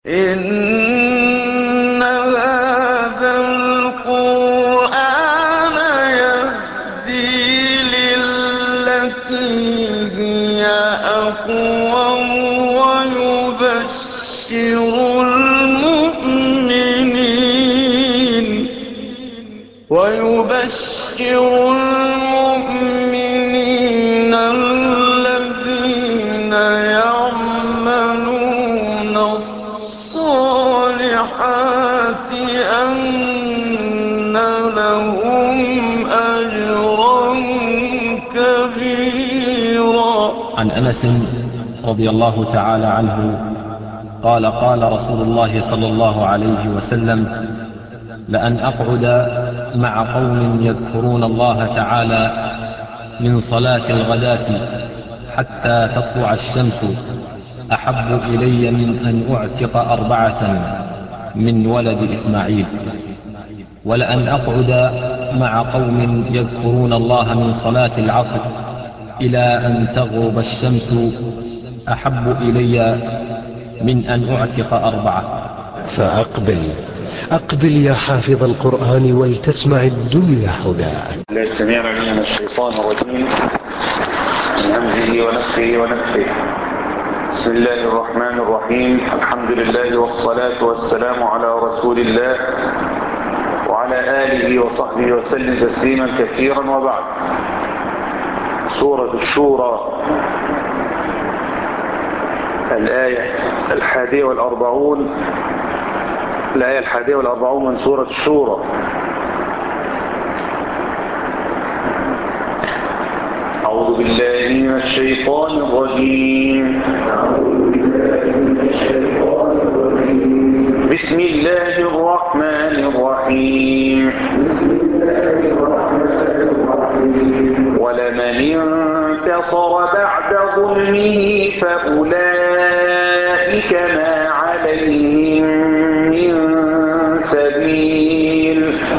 إِنَّ هَٰذَا الْقُرْآنَ يَهْدِي لِلَّتِي هِيَ أَقْوَمُ وَيُبَشِّرُ الْمُؤْمِنِينَ الَّذِينَ يَعْمَلُونَ الصَّالِحَاتِ أَنَّ لَهُمْ أَجْرًا كَبِيرًا عن أنس رضي الله تعالى عنه قال قال رسول الله صلى الله عليه وسلم لأن أقعد مع قوم يذكرون الله تعالى من صلاة الغداة حتى تطلع الشمس أحب إلي من أن أعتق أربعة من ولد إسماعيل ولأن أقعد مع قوم يذكرون الله من صلاة العصر إلى أن تغرب الشمس أحب إلي من أن أعتق أربعة فأقبل أقبل يا حافظ القرآن ولتسمع الدنيا هداك الله السميع العليم من الشيطان الرجيم من همزه ونفخه ونفخه بسم الله الرحمن الرحيم الحمد لله والصلاة والسلام على رسول الله وعلى آله وصحبه وسلم تسليما كثيرا وبعد سورة الشورى الآية الحادية والأربعون الآية الحادية والأربعون من سورة الشورى أعوذ بالله من الشيطان الرجيم بسم الله الرحمن الرحيم ولمن انتصر بعد ظلمه فأولئك ما عليهم من سبيل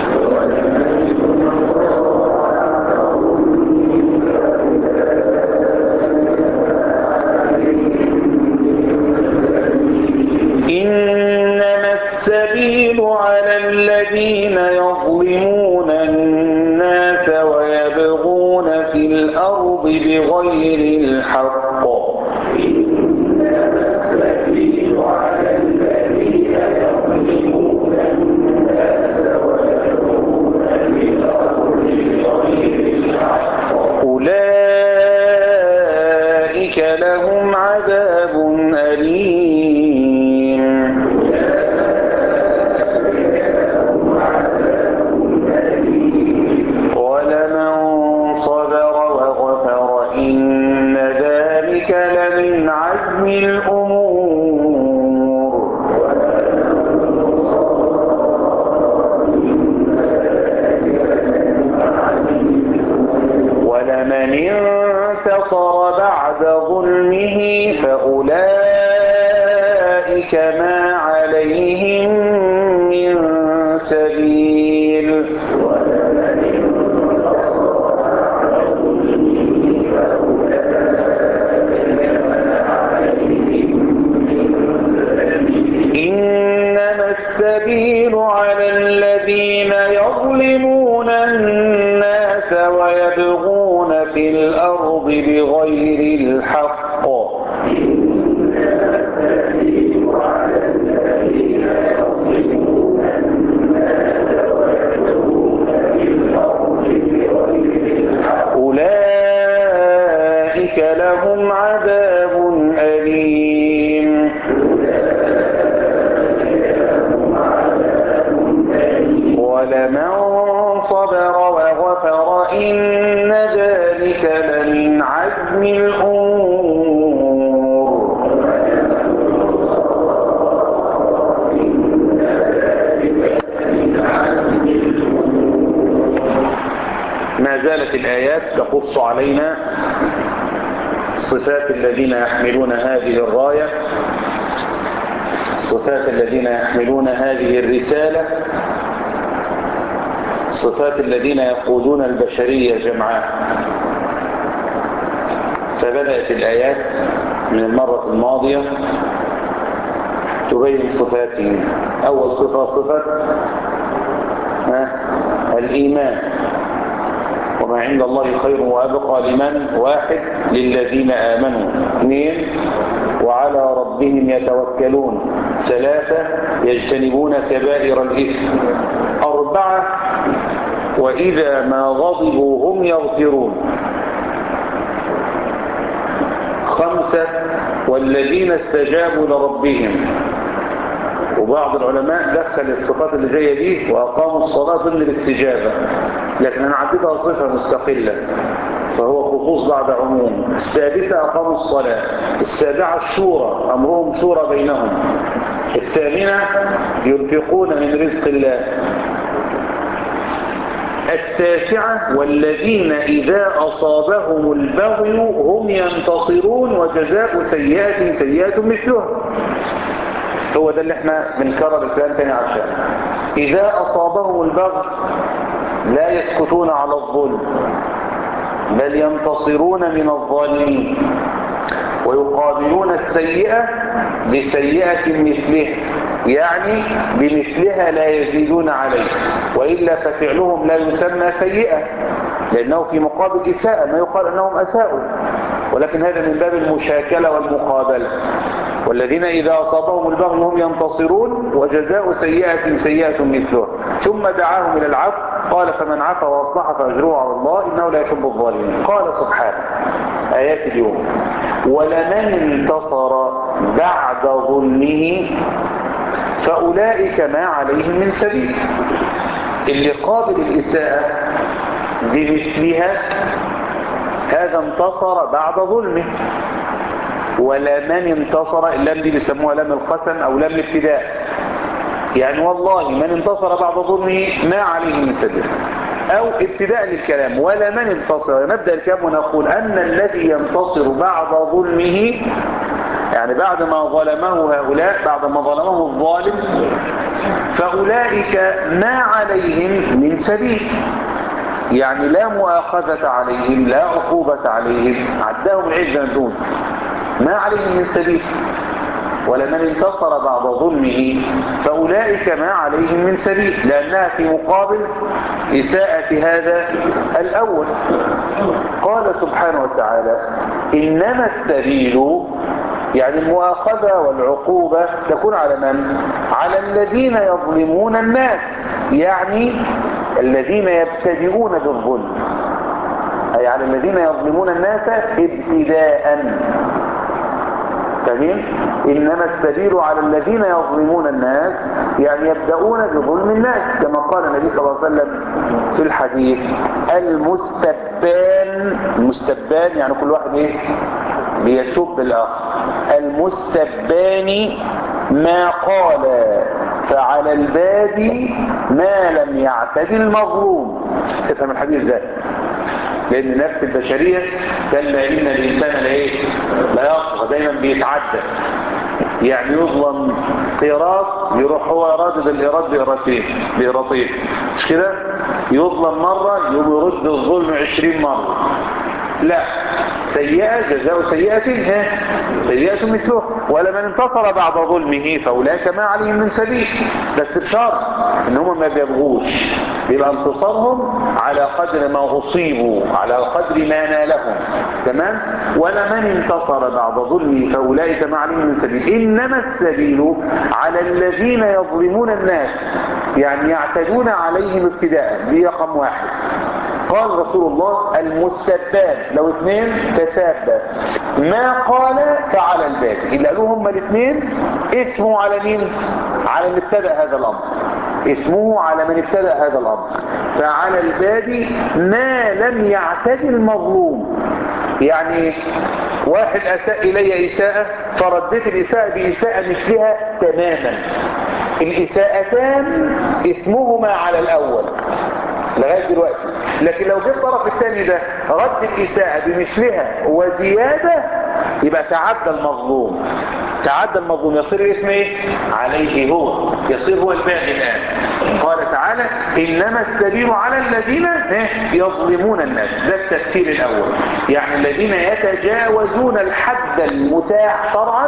إنما السبيل على الذين يظلمون الناس ويبغون في الأرض بغير الحق أولئك لهم عذاب أليم ولمن صبر وغفر إن ذلك لمن عزم الأمور ولمن انتصر بعد ظلمه فأولئك ما عليهم من سبيل إنما السبيل على الذين يظلمون الناس ويبغون في الأرض بغير الحق أولئك لهم عذاب أليم ولمن صبر وغفر إن ذلك لمن عزم الأمور ما زالت الآيات تقص علينا صفات الذين يحملون هذه الراية صفات الذين يحملون هذه الرسالة صفات الذين يقودون البشرية جمعاء فبدأت الآيات من المرة الماضية يبين صفاته أول صفة صفة ها الإيمان وما عند الله خير وأبقى لمن واحد للذين آمنوا اثنين وعلى ربهم يتوكلون ثلاثة يجتنبون كبائر الإثم أربعة وإذا ما غضبوا هم يغفرون خمسة والذين استجابوا لربهم وبعض العلماء دخل الصفات اللي جايه دي واقاموا الصلاه ضمن الاستجابه لكن انا عديتها صفه مستقله فهو خصوص بعد عموم السادسه اقاموا الصلاه السابعه الشورى امرهم شورى بينهم الثامنه ينفقون من رزق الله التاسعة والذين إذا أصابهم البغي هم ينتصرون وجزاء سيئة سيئة مثلها هو ده اللي احنا بنكرر الكلام تاني عشان إذا أصابهم البغي لا يسكتون على الظلم بل ينتصرون من الظالمين ويقابلون السيئة بسيئة مثلها يعني بمثلها لا يزيدون عليه وإلا ففعلهم لا يسمى سيئة لأنه في مقابل إساءة ما يقال أنهم أساءوا ولكن هذا من باب المشاكلة والمقابلة والذين إذا أصابهم البغي هم ينتصرون وجزاء سيئة سيئة مثلها ثم دعاهم إلى العفو قال فمن عفا وأصلح فأجره على الله إنه لا يحب الظالمين قال سبحانه آيات اليوم ولمن انتصر بعد ظلمه فأولئك ما عليهم من سبيل اللي قابل الإساءة بمثلها هذا انتصر بعد ظلمه ولمن انتصر اللام دي بيسموها لام القسم أو لام الابتداء يعني والله من انتصر بعد ظلمه ما عليه من سبيل أو ابتداء للكلام ولا من انتصر نبدأ الكلام ونقول أن الذي ينتصر بعد ظلمه يعني بعد ما ظلمه هؤلاء بعد ما ظلمه الظالم فأولئك ما عليهم من سبيل يعني لا مؤاخذة عليهم لا عقوبة عليهم عداهم العزة دون ما عليهم من سبيل ولمن انتصر بعد ظلمه فأولئك ما عليهم من سبيل لأنها في مقابل إساءة هذا الأول قال سبحانه وتعالى إنما السبيل يعني المؤاخذة والعقوبة تكون على من؟ على الذين يظلمون الناس يعني الذين يبتدئون بالظلم أي على الذين يظلمون الناس ابتداء فاهمين؟ إنما السبيل على الذين يظلمون الناس يعني يبدأون بظلم الناس كما قال النبي صلى الله عليه وسلم في الحديث المستبان المستبان يعني كل واحد ايه بيسب الآخر المستبان ما قال فعلى البادي ما لم يعتدي المظلوم تفهم الحديث ده لأن النفس البشرية كلا إن الإنسان لإيه لا يطغى دايما بيتعدى يعني يظلم قيراط يروح هو رادد الإيراد بإيراتين بإيراتين مش كده يظلم مرة يقوم يرد الظلم عشرين مرة لا سيئة جزاء سيئة ها سيئة مثله ولمن انتصر بعد ظلمه فأولئك ما عليهم من سبيل بس بشرط ان هم ما بيبغوش يبقى انتصارهم على قدر ما أصيبوا على قدر ما نالهم تمام ولمن انتصر بعد ظلمه فأولئك ما عليهم من سبيل إنما السبيل على الذين يظلمون الناس يعني يعتدون عليهم ابتداء دي رقم واحد قال رسول الله المستبان لو اثنين تسابا ما قال فعلى الباب اللي قالوه هما الاثنين اسمه على مين على اللي ابتدأ هذا الامر اسمه على من ابتدأ هذا الامر فعلى الباب ما لم يعتدي المظلوم يعني واحد اساء الي اساءة فرديت الاساءة باساءة مثلها تماما الاساءتان اثمهما على الاول لغاية دلوقتي لكن لو جه الطرف الثاني ده رد الإساءة بمثلها وزيادة يبقى تعدى المظلوم تعدى المظلوم يصير الإثم إيه؟ عليه هو يصير هو الباقي الآن قال تعالى إنما السبيل على الذين يظلمون الناس ده التفسير الأول يعني الذين يتجاوزون الحد المتاح شرعا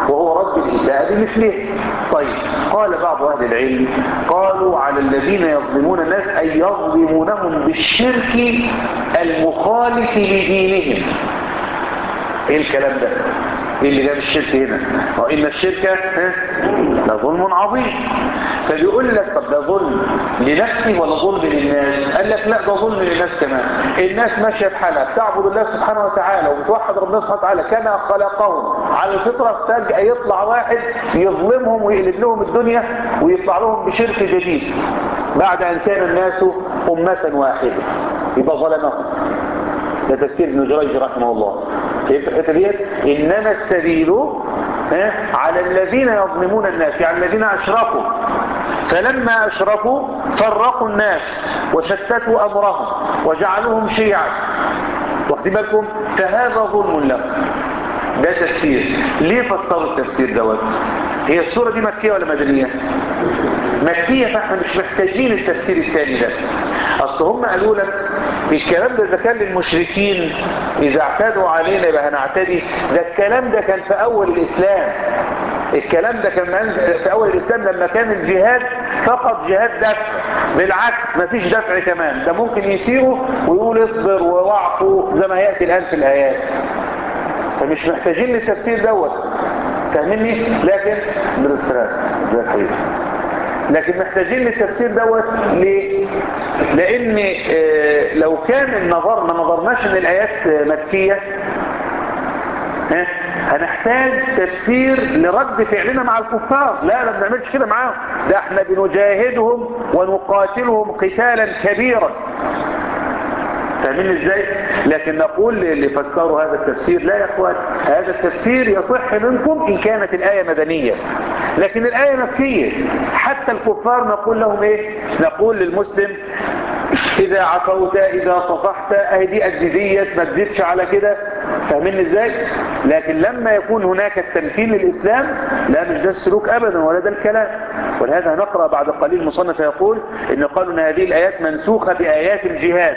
وهو رد الإساءة بمثله طيب قال بعض أهل العلم قالوا على الذين يظلمون الناس أي يظلمونهم بالشرك المخالف لدينهم ايه الكلام ده ايه اللي جاب الشرك هنا وان الشرك ها لظلم عظيم فبيقول لك طب ده ظلم لنفسه ولا ظلم للناس قال لك لا ده ظلم للناس كمان الناس ماشيه بحالها بتعبد الله سبحانه وتعالى وبتوحد ربنا سبحانه وتعالى كما خلقهم على الفطره فجاه يطلع واحد يظلمهم ويقلب لهم الدنيا ويطلع لهم بشرك جديد بعد ان كان الناس امه واحده يبقى ظلمهم ده تفسير ابن جريج رحمه الله فهمت الحته ديت انما السبيل ها على الذين يظلمون الناس يعني الذين اشركوا فلما اشركوا فرقوا الناس وشتتوا امرهم وجعلوهم شيعا واخدين بالكم فهذا ظلم لهم ده تفسير ليه فسروا التفسير دوت هي السوره دي مكيه ولا مدنيه مكيه فاحنا مش محتاجين التفسير الثاني ده اصل هم قالوا لك الكلام ده اذا كان للمشركين اذا اعتادوا علينا يبقى هنعتدي ده الكلام ده كان في اول الاسلام الكلام ده كان في اول الاسلام لما كان الجهاد فقط جهاد دفع بالعكس مفيش دفع كمان ده ممكن يسيروا ويقول اصبر ووعفوا زي ما ياتي الان في الايات فمش محتاجين للتفسير دوت فاهمني لكن بالاسرار زي الحقيقة لكن محتاجين للتفسير دوت ليه لان اه لو كان النظر ما نظرناش ان الايات مكية ها هنحتاج تفسير لرد فعلنا مع الكفار لا لا بنعملش كده معاهم ده احنا بنجاهدهم ونقاتلهم قتالا كبيرا فاهمين ازاي لكن نقول اللي فسروا هذا التفسير لا يا اخوان هذا التفسير يصح منكم ان كانت الايه مدنيه لكن الايه مكيه حتى الكفار نقول لهم ايه نقول للمسلم اذا عفوت اذا صفحت اهي دي قد ما تزيدش على كده فاهمين ازاي لكن لما يكون هناك التمكين للاسلام لا مش ده السلوك ابدا ولا ده الكلام ولهذا نقرا بعد قليل مصنف يقول ان قالوا ان هذه الايات منسوخه بايات الجهاد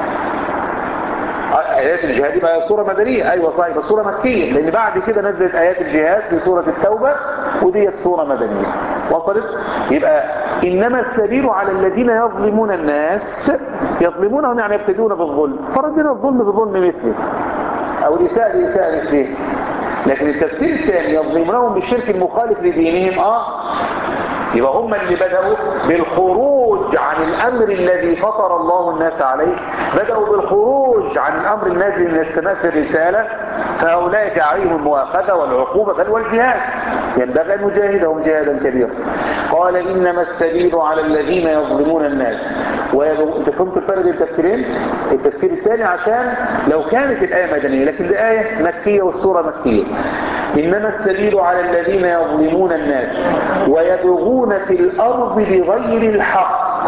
آيات الجهاد يبقى سورة مدنية أيوة صحيح بس سورة مكية لأن بعد كده نزلت آيات الجهاد في سورة التوبة ودي سورة مدنية وصلت يبقى إنما السبيل على الذين يظلمون الناس يظلمونهم يعني يبتدون بالظلم فردنا الظلم بظلم مثله أو الإساءة بإساءة مثله لكن التفسير الثاني يظلمونهم بالشرك المخالف لدينهم آه يبقى هم اللي بدأوا بالخروج عن الأمر الذي فطر الله الناس عليه بدأوا بالخروج عن الأمر النازل من السماء في الرسالة فأولئك عليهم المؤاخذة والعقوبة بل والجهاد ينبغي أن نجاهدهم جهادا كبيرا قال إنما السبيل على الذين يظلمون الناس وأنت فهمت الفرق بين التفسيرين التفسير الثاني عشان لو كانت الآية مدنية لكن دي آية مكية والسورة مكية إنما السبيل على الذين يظلمون الناس ويبغون في الأرض بغير الحق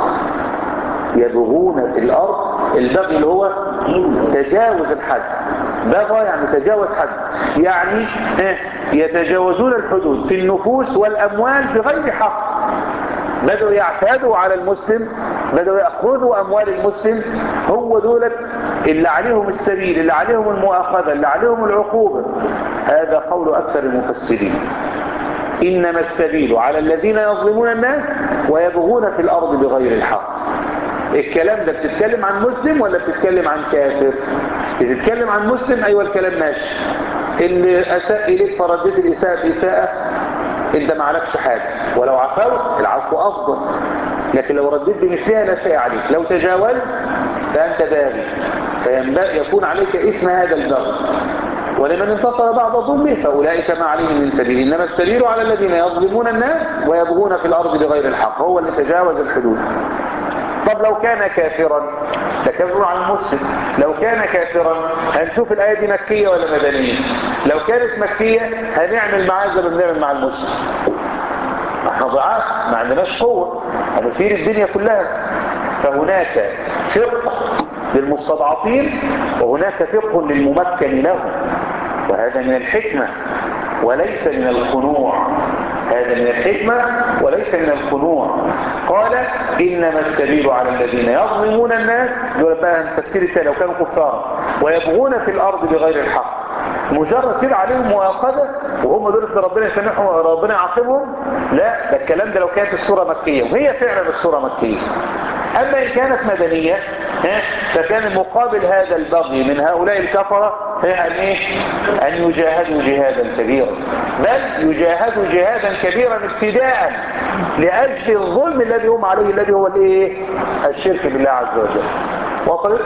يبغون في الأرض البغي اللي هو تجاوز الحد بغى يعني تجاوز حد يعني يتجاوزون الحدود في النفوس والأموال بغير حق بدأوا يعتادوا على المسلم بدأوا يأخذوا أموال المسلم هو دولت اللي عليهم السبيل اللي عليهم المؤاخذة اللي عليهم العقوبة هذا قول أكثر المفسرين إنما السبيل على الذين يظلمون الناس ويبغون في الأرض بغير الحق الكلام ده بتتكلم عن مسلم ولا بتتكلم عن كافر بتتكلم عن مسلم أيوة الكلام ماشي اللي أساء إليك فرديت الإساءة بإساءة انت ما عليكش حاجة ولو عفوت العفو افضل لكن لو رديت بمثلها لا شيء عليك لو تجاوزت فانت باغي فينبغي يكون عليك اثم هذا البغي ولمن انتصر بعد ظلمه فاولئك ما عليهم من سبيل انما السبيل على الذين يظلمون الناس ويبغون في الارض بغير الحق هو اللي تجاوز الحدود طب لو كان كافرا تكبر عن المسلم لو كان كافرا هنشوف الآية دي مكية ولا مدنية لو كانت مكية هنعمل معاه زي ما بنعمل مع المسلم احنا ضعاف ما عندناش قوة هنثير الدنيا كلها فهناك فقه للمستضعفين وهناك فقه للممكن لهم وهذا من الحكمة وليس من الخنوع هذا من الحكمة وليس من الخنوع قال إنما السبيل على الذين يظلمون الناس دول بقى التفسير التالي لو كانوا كفارا ويبغون في الأرض بغير الحق مجرد كده عليهم مؤاخذة وهم دول اللي ربنا يسامحهم وربنا يعاقبهم لا ده الكلام ده لو كانت السورة مكية وهي فعلا السورة مكية أما إن كانت مدنية ها، فكان مقابل هذا البغي من هؤلاء الكفرة هي أن, إيه؟ أن يجاهدوا جهادا كبيرا بل يجاهدوا جهادا كبيرا ابتداء لأجل الظلم الذي هم عليه الذي هو الإيه؟ الشرك بالله عز وجل وصلت؟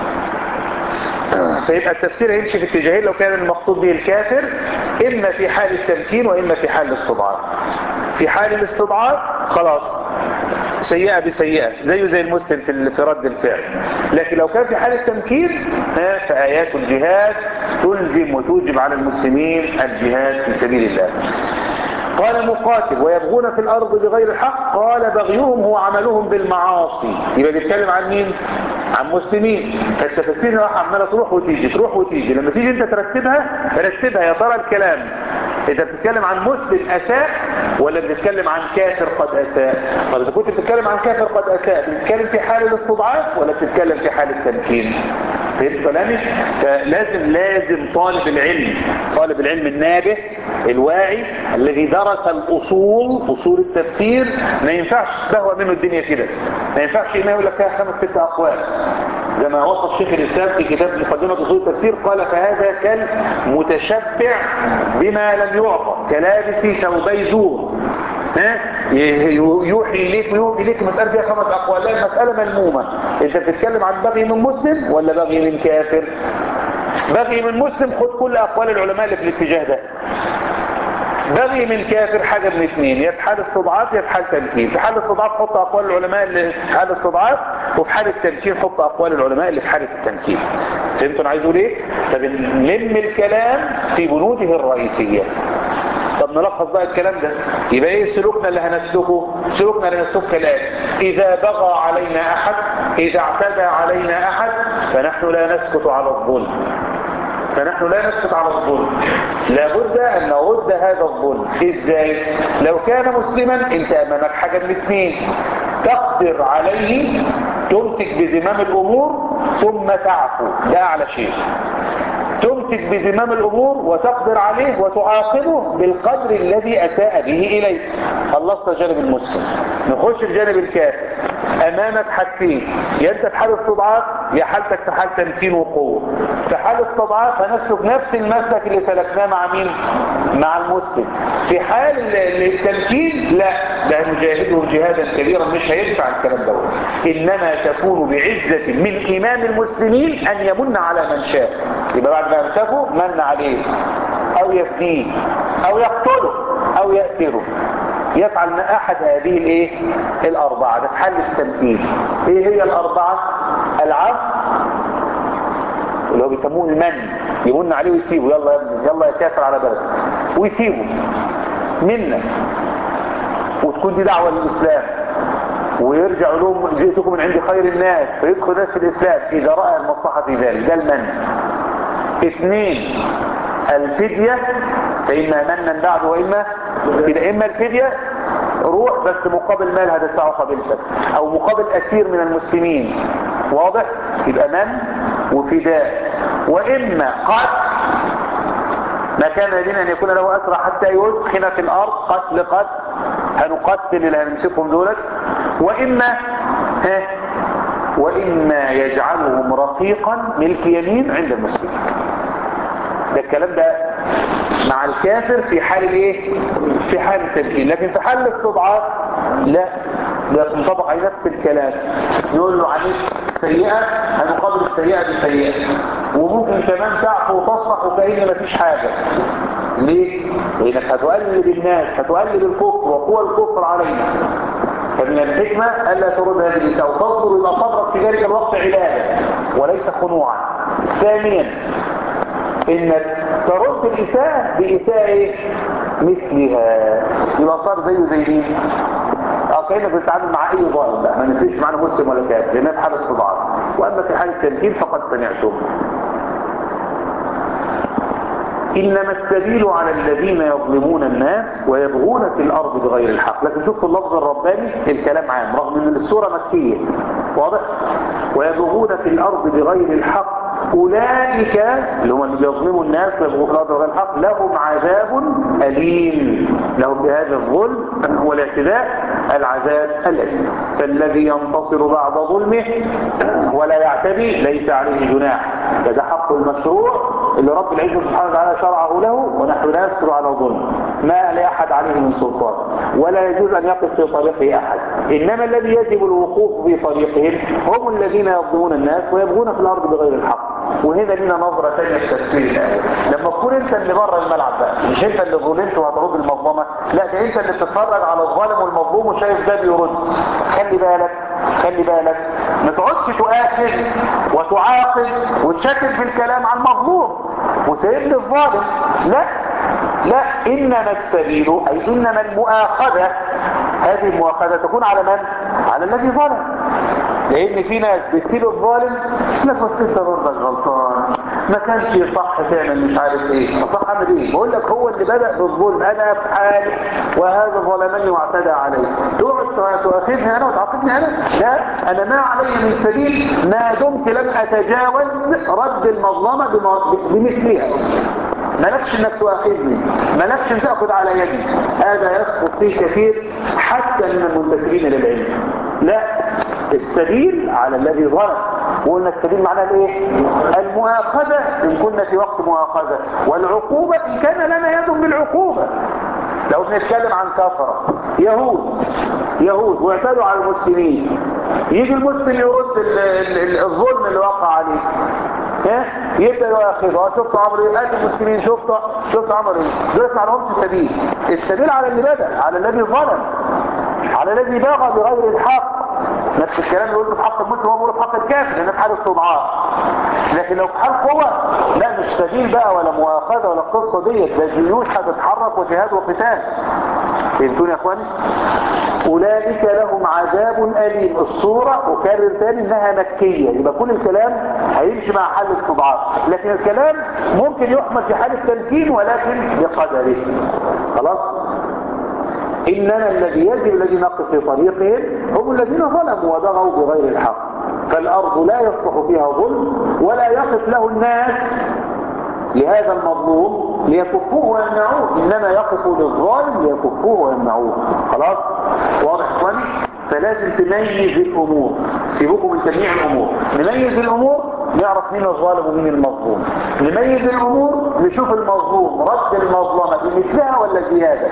فيبقى التفسير هيمشي في اتجاهين لو كان المقصود به الكافر إما في حال التمكين وإما في حال الاستضعاف في حال الاستضعاف خلاص سيئة بسيئة زيه زي المسلم في في رد الفعل لكن لو كان في حال التمكين ها، فآيات الجهاد تلزم وتوجب على المسلمين الجهاد في سبيل الله قال مقاتل ويبغون في الأرض بغير الحق قال بغيهم هو عملهم بالمعاصي يبقى بيتكلم عن مين؟ عن مسلمين فالتفاسير راح عمالة تروح وتيجي تروح وتيجي لما تيجي انت ترتبها رتبها يا ترى الكلام انت بتتكلم عن مسلم أساء ولا بتتكلم عن كافر قد أساء طب إذا كنت بتتكلم عن كافر قد أساء بتتكلم في حال الاستضعاف ولا بتتكلم في حال التمكين فهمت كلامي فلازم لازم طالب العلم طالب العلم النابه الواعي الذي درس الأصول أصول التفسير ما ينفعش تهوى منه الدنيا كده ما ينفعش إنه يقول لك فيها خمس ست أقوال زي ما وصف شيخ الإسلام في كتاب مقدمة أصول التفسير قال فهذا كالمتشبع بما لم يعطى كلابس ثوبي زور ها يوحي إليك ويوحي إليك مسألة فيها خمس أقوال لا المسألة ملمومة أنت بتتكلم عن بغي من مسلم ولا بغي من كافر بغي من مسلم خد كل أقوال العلماء اللي في الاتجاه ده بغي من كافر حاجة من اثنين يا في حال استضعاف يا في حال تمكين في حال الاستضعاف حط أقوال العلماء اللي في حال الاستضعاف وفي حال التمكين حط أقوال العلماء اللي في حالة التمكين فهمتوا انا عايز اقول ايه فبنلم الكلام في بنوده الرئيسية طب نلخص بقى الكلام ده يبقى ايه سلوكنا اللي هنسلكه سلوكنا اللي هنسلكه كالآتي اذا بغى علينا احد اذا اعتدى علينا احد فنحن لا نسكت على الظلم فنحن لا نسكت على الظلم لابد ان نرد هذا الظلم ازاي لو كان مسلما انت امامك حاجة من اثنين تقدر عليه تمسك بزمام الامور ثم تعفو ده اعلى شيء تمسك بزمام الأمور وتقدر عليه وتعاقبه بالقدر الذي أساء به إليك خلصت جانب المسلم نخش الجانب الكافر أمامك حاجتين يا أنت في حال استضعاف يا حالتك في حال تمكين وقوة في حال استضعاف هنسلك نفس المسلك اللي سلكناه مع مين مع المسلم في حال التمكين لا ده نجاهده جهادا كبيرا مش هينفع الكلام دوت إنما تكون بعزة من إمام المسلمين أن يمن على من شاء يبقى بعد ما يمسكه من عليه او يفديه او يقتله او يأسره يفعل ما احد هذه الايه الاربعة ده في حل التمثيل ايه هي الاربعة العفو اللي هو بيسموه المن يمن عليه ويسيبه يلا يا ابني يلا يا كافر على بلد ويسيبه منا وتكون دي دعوة للإسلام ويرجع لهم جئتكم من عند خير الناس فيدخل الناس في الإسلام إذا رأى المصلحة في ذلك ده المن اثنين الفدية فإما منا بعد وإما إذا إما الفدية روح بس مقابل مال هتدفعه قبيلتك أو مقابل أسير من المسلمين واضح يبقى من وفداء وإما قتل ما كان لدينا أن يكون له أسرى حتى يدخن في الأرض قتل قتل هنقتل اللي هنمسكهم دولت وإما ها وإما يجعلهم رقيقا ملك يمين عند المسلمين ده الكلام ده مع الكافر في حال الايه في حال التمكين لكن في حال الاستضعاف لا ده ينطبق عليه نفس الكلام نقول له عليك سيئة هنقابل السيئة بسيئة وممكن كمان تعفو وتصح وكأن مفيش حاجة ليه؟ لأنك هتقلب الناس هتقلب الكفر وقوى الكفر علينا فمن الحكمة ألا ترد هذه الإساءة وتصبر إلى صبرك في ذلك الوقت عبادة وليس خنوعا ثانيا إنك ترد الإساءة بإساءة إيه؟ مثلها يبقى صار زيه زي مين؟ اه كأنك بتتعامل مع أي ظالم بقى ما نفسش معنا مسلم ولا كافر لأنها في حال استضعاف وأما في حال التمكين فقد سمعتم إنما السبيل على الذين يظلمون الناس ويبغون في الأرض بغير الحق لكن شوفوا اللفظ الرباني الكلام عام رغم أن السورة مكية واضح ويبغون في الأرض بغير الحق أولئك اللي هم اللي بيظلموا الناس ويبغوا في الأرض بغير الحق لهم عذاب أليم لهم بهذا الظلم والاعتداء العذاب الأليم فالذي ينتصر بعد ظلمه ولا يعتدي ليس عليه جناح فده حق المشروع اللي رب العزة سبحانه وتعالى شرعه له ونحن لا نسكر على ظلم ما لأحد عليه من سلطان ولا يجوز أن يقف في طريقه أحد إنما الذي يجب الوقوف في طريقهم هم الذين يظلمون الناس ويبغون في الأرض بغير الحق وهنا لنا نظرة ثانية في تفسير الآية لما تكون أنت اللي بره الملعب بقى مش أنت اللي ظلمت وهترد المظلمة لا ده أنت اللي بتتفرج على الظالم والمظلوم وشايف ده بيرد خلي بالك خلي بالك ما تقعدش تؤاخذ وتعاقب وتشكل في الكلام عن المظلوم وسيد الظالم لا لا إنما السبيل أي إنما المؤاخذة هذه المؤاخذة تكون على من؟ على الذي ظلم لان في ناس بتسيب الظالم لك بس انت برضك غلطان ما كانش صح تعمل مش عارف ايه صح اعمل ايه بقول لك هو اللي بدأ بالظلم انا في حالي وهذا ظلمني واعتدى علي تقعد تؤاخذني انا وتعاقبني انا لا انا ما علي من سبيل ما دمت لم اتجاوز رد المظلمه بمثلها مالكش انك تؤاخذني مالكش ان تاخذ على يدي هذا يسقط فيه كثير حتى من المنتسبين للعلم لا السبيل على الذي ظلم وقلنا السبيل معناه الايه المؤاخذة ان كنا في وقت مؤاخذة والعقوبة ان كان لنا يد بالعقوبة لو بنتكلم عن كفرة يهود يهود واعتدوا على المسلمين يجي المسلم يرد ال ال ال الظلم اللي وقع عليه ها يبدا ياخذها شفت عمرو ايه قاتل المسلمين شفت شفت عمرو ايه دول ما لهمش سبيل السبيل على اللي بدا على الذي ظلم على الذي بغى بغير الحق نفس الكلام يقول في حق المسلم هو بيقول في حق الكافر لان في حال استضعاف لكن لو في حال قوة لا مش سبيل بقى ولا مؤاخذة ولا القصة ديت ده جيوش هتتحرك وجهاد وقتال فهمتوني يا اخواني أولئك لهم عذاب أليم الصورة أكرر تاني إنها مكية يبقى كل الكلام هيمشي مع حل استضعاف لكن الكلام ممكن يحمل في حال التمكين ولكن بقدره خلاص إنما الذي يجب الذي نقف في طريقهم هم الذين ظلموا وبغوا بغير الحق فالأرض لا يصلح فيها ظلم ولا يقف له الناس لهذا المظلوم ليكفوه ويمنعوه إنما يقفوا للظالم ليكفوه ويمنعوه خلاص واضح اخواني فلازم تميز الأمور سيبوكم من تجميع الأمور نميز الأمور نعرف مين الظالم ومين المظلوم نميز الأمور نشوف المظلوم رد المظلمة بمثلها ولا زيادة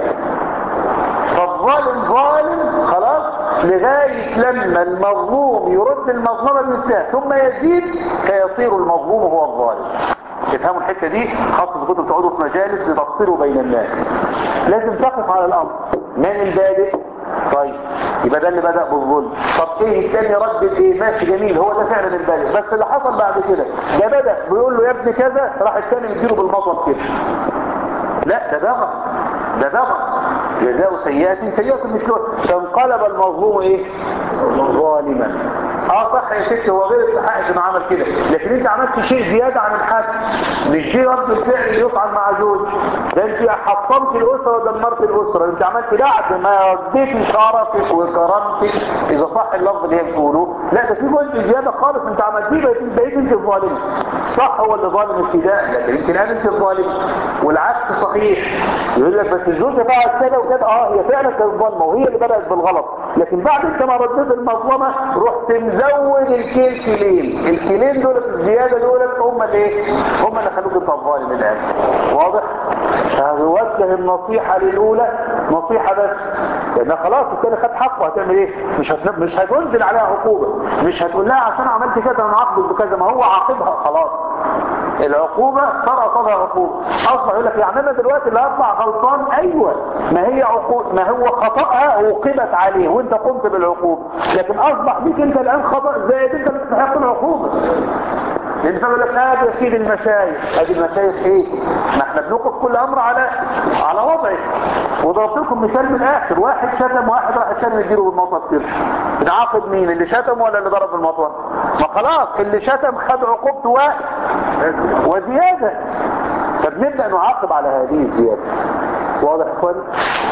فالظالم ظالم خلاص لغاية لما المظلوم يرد المظلمة بمثلها ثم يزيد فيصير المظلوم هو الظالم تفهموا الحتة دي خاصة كنتم تقعدوا في مجالس لتفصلوا بين الناس لازم تقف على الأمر من البادئ طيب يبقى ده اللي بدأ بالظلم طب ايه الثاني رد ايه ماشي جميل هو ده فعلا البادئ بس اللي حصل بعد كده ده بدأ بيقول له يا ابني كذا راح الثاني يديله بالمطر كده لا ده بغى ده بغى جزاء سيئات سيئة مثلها فانقلب المظلوم ايه ظالما اه صح يا ست هو غير استحقش انه عمل كده لكن انت عملت شيء زيادة عن الحد مش دي رد الفعل اللي يفعل مع زوج ده انت حطمت الاسرة ودمرت الاسرة انت عملت بعد ما رديت شرفك وكرامتك اذا صح اللفظ اللي هي بتقوله لا ده في جزء زيادة خالص انت عملتيه بقيت بقيت انت الظالم صح هو اللي ظالم ابتداء لكن انت الان انت الظالم والعكس صحيح يقول لك بس الزوجة فعلت كده وكده اه هي فعلا كانت ظالمة وهي اللي بدأت بالغلط لكن بعد انت ما رديت المظلمة رحت مزود الكيل كيلين الكيلين دول الزيادة دول هم اللي ايه هم اللي خلوك انت الظالم الان واضح هوجه النصيحة للأولى نصيحة بس لأن خلاص التاني خد حقه هتعمل ايه مش هت... مش هتنزل عليها عقوبة مش هتقول لها عشان عملت كذا انا عاقبك بكذا ما هو عاقبها خلاص العقوبة صار قصدها عقوبة اصبح يقول لك يعني انا دلوقتي اللي هطلع غلطان ايوه ما هي عقوبة ما هو خطأها عوقبت عليه وانت قمت بالعقوبة لكن اصبح بيك انت الان خطأ زائد انت بتستحق العقوبة لان فقال لك ادي يا سيدي المشايخ ادي المشايخ ايه ما احنا بنوقف كل امر على على وضعه وضربت لكم مثال من الاخر واحد شتم واحد راح الثاني يديله بالمطوه كده بنعاقب مين اللي شتم ولا اللي ضرب بالمطوه ما خلاص اللي شتم خد عقوبته واحد وزياده فبنبدا نعاقب على هذه الزياده واضح يا اخوان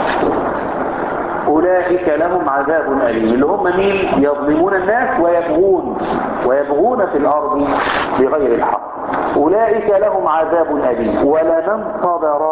أولئك لهم عذاب أليم اللي هم مين يظلمون الناس ويبغون ويبغون في الأرض بغير الحق أولئك لهم عذاب أليم ولمن صبر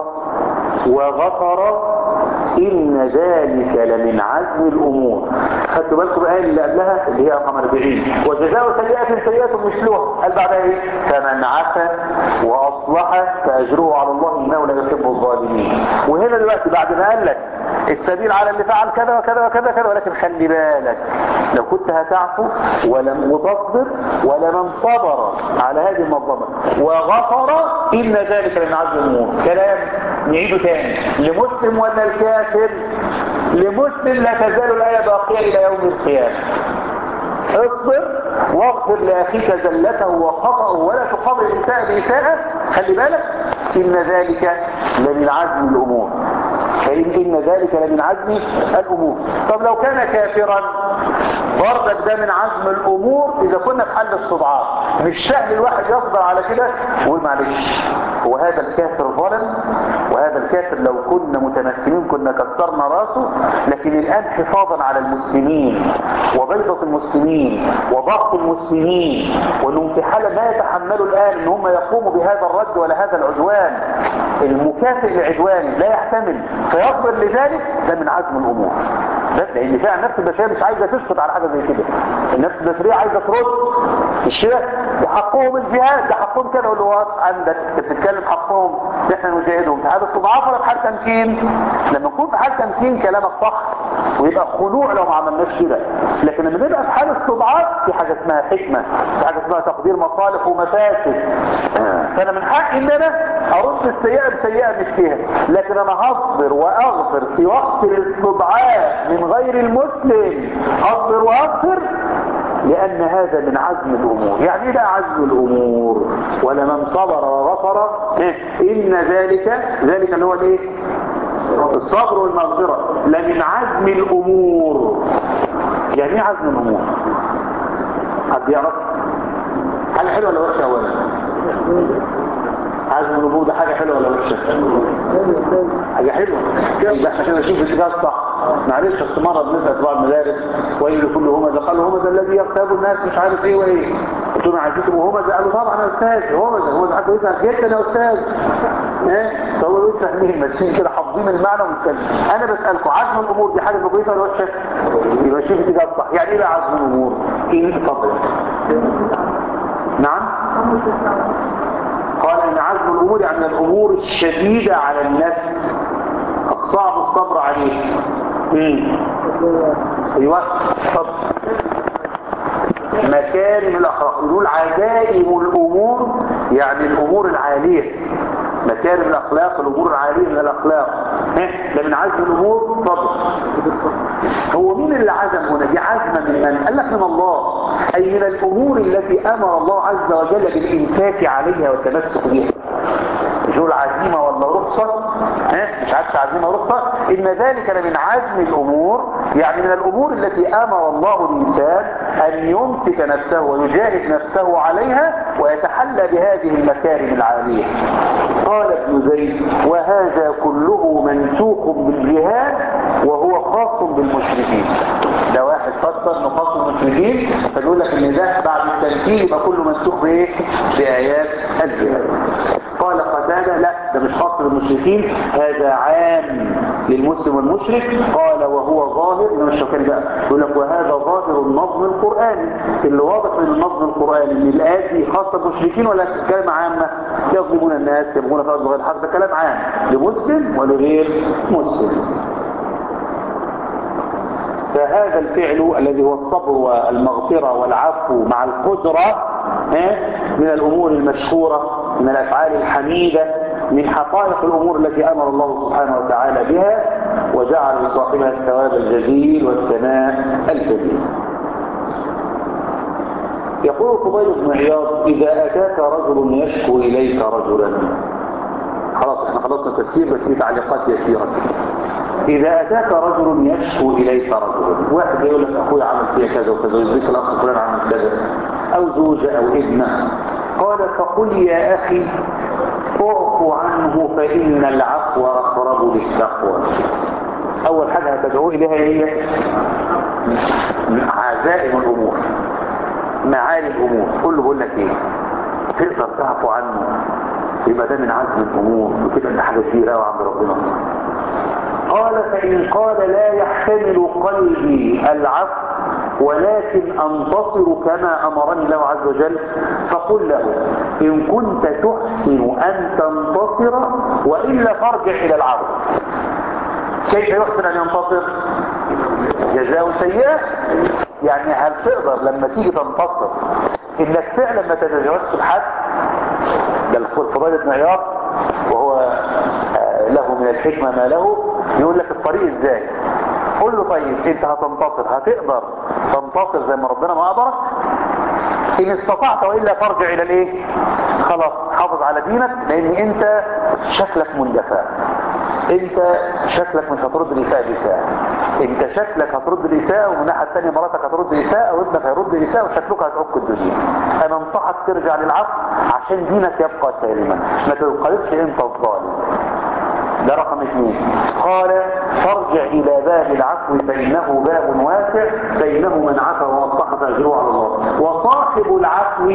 وغفر إن ذلك لمن عزم الأمور خدتوا بالكم الآية اللي قبلها اللي هي رقم 40 وجزاء سيئة سيئة مثلها قال بعدها إيه فمن عفا وأصلح فأجره على الله إنه لا يحب الظالمين وهنا دلوقتي بعد ما قال لك السبيل على اللي فعل كذا وكذا وكذا كذا ولكن خلي بالك لو كنت هتعفو ولم وتصبر ولمن صبر على هذه المظلمة وغفر إن ذلك لمن عزم الأمور كلام نعيده تاني لمسلم ولا الكافر لمسلم لا تزال الآية باقية إلى يوم القيامة اصبر واغفر لأخيك زلته وخطأه ولا تقابل الإساءة بإساءة خلي بالك إن ذلك لمن عزم الأمور فإن إن ذلك لمن عزم الأمور طب لو كان كافرا برضك ده من عزم الأمور إذا كنا في حل استضعاف مش سهل الواحد يصبر على كده ويقول معلش هو هذا الكافر ظلم وهذا الكافر لو كنا متمكنين كنا كسرنا راسه لكن الآن حفاظا على المسلمين وبيضة المسلمين وضغط المسلمين وانهم في حالة ما يتحملوا الآن ان هم يقوموا بهذا الرد ولا هذا العدوان المكافئ لعدوانه لا يحتمل فيصبر لذلك ده من عزم الأمور ده لأن فعلا النفس البشرية مش عايزة تسكت على حاجة زي كده النفس البشرية عايزة ترد مش كده ده حقهم الجهاد ده حقهم كده واللي هو عندك بتتكلم حقهم احنا نجاهدهم في حال استضعاف ولا في حال تمكين لما نكون في حال تمكين كلامك صح ويبقى خنوع لو ما عملناش كده لكن لما نبقى في حال استضعاف في حاجة اسمها حكمة في حاجة اسمها تقدير مصالح ومفاسد فانا من حقي ان انا ارد السيئة بسيئة مثلها لكن انا هصبر واغفر في وقت الاستضعاف من غير المسلم اصبر واغفر لأن هذا من عزم الأمور يعني إيه بقى عزم الأمور ولمن صبر وغفر إن ذلك ذلك اللي هو الإيه الصبر والمغفرة لمن عزم الأمور يعني إيه عزم الأمور حد يعرف حاجة حلوة ولا وحشة أولا عزم الأمور ده حاجة حلوة ولا وحشة حاجة حلوة يبقى احنا كده نشوف الاتجاه الصح معلش بس مرة بنسأل بعض المدارس وإيه لكل همزة قالوا همزة الذي يغتاب الناس مش عارف ايه وايه قلت لهم عايزينكم همزة قالوا طبعا يا أستاذ همزة همزة حاجة كويسة جدا يا أستاذ ايه فهو يقول فاهمين ماشيين كده حافظين المعنى ومتكلم أنا بسألكم عزم الأمور دي حاجة كويسة ولا وحشة؟ يبقى شوف الاتجاه الصح يعني ايه بقى عزم الأمور؟ ايه اتفضل نعم قال ان عزم الامور يعني الامور الشديدة على النفس الصعب الصبر عليه امم ايوه اتفضل مكارم الاخلاق نقول عزائم الامور يعني الامور العالية مكارم الاخلاق الامور العالية من الاخلاق ده من عزم الامور اتفضل هو مين اللي عزم هنا دي عزمة من من قال لك من الله أي من الأمور التي أمر الله عز وجل بالإمساك عليها والتمسك بها مش نقول عزيمة ولا رخصة ها مش عارف عزيمة ورخصة إن ذلك لمن عزم الأمور يعني من الأمور التي أمر الله الإنسان أن يمسك نفسه ويجاهد نفسه عليها ويتحلى بهذه المكارم العالية قال ابن زيد وهذا كله منسوخ بالجهاد وهو خاص بالمشركين ده واحد فسر انه خاص بالمشركين فبيقول لك ان ده بعد التنفيذ يبقى كله منسوخ بايه بآيات الجهاد قال قتادة لا ده مش خاص بالمشركين هذا عام للمسلم والمشرك قال وهو ظاهر إنه الشوكاني بقى يقول لك وهذا ظاهر النظم القرآني اللي واضح من النظم القرآني ان الآيات دي خاصة بالمشركين ولا كلمة عامة يظلمون الناس يبغون في أرض غير الحق ده كلام عام لمسلم ولغير مسلم فهذا الفعل الذي هو الصبر والمغفرة والعفو مع القدرة من الأمور المشهورة من الأفعال الحميدة من حقائق الأمور التي أمر الله سبحانه وتعالى بها وجعل لصاحبها الثواب الجزيل والثناء الكبير يقول فضيل بن عياض إذا أتاك رجل يشكو إليك رجلا خلاص احنا خلصنا التفسير بس في تعليقات يسيرة إذا أتاك رجل يشكو إليك رجل واحد يقول لك أخوي عمل فيها كذا وكذا ويدرك الأخ فلان عمل كذا أو زوجة أو ابنة قال فقل يا أخي اعفو عنه فإن العفو أقرب للتقوى أول حاجة هتدعوه إليها هي عزائم الأمور معالي الأمور قل له بقول لك إيه تقدر تعفو عنه يبقى ده من عزم الامور وتبقى ده حاجه كبيره قوي عند ربنا قال فان قال لا يحتمل قلبي العفو ولكن انتصر كما امرني الله عز وجل فقل له ان كنت تحسن ان تنتصر والا فارجع الى العفو كيف يحسن ان ينتصر جزاء سيئة يعني هل تقدر لما تيجي تنتصر انك فعلا ما تتجاوزش الحد ده الفضيل بن عياض وهو آه، له من الحكمة ما له يقول لك الطريق ازاي قول له طيب انت هتنتصر هتقدر تنتصر زي ما ربنا ما قدرك ان استطعت والا فارجع الى الايه خلاص حافظ على دينك لان انت شكلك مندفع انت شكلك مش هترد الاساءة بإساءة انت شكلك هترد الاساءة ومن الناحية الثانية مراتك هترد الاساءة وابنك هيرد الاساءة وشكلك هتعك الدنيا انا انصحك ترجع للعفو عشان دينك يبقى سالما ما تنقلبش انت الظالم ده رقم اثنين قال فارجع الى باب العفو فانه باب واسع بينه من عفا واصلح فاجره على الله وصاحب العفو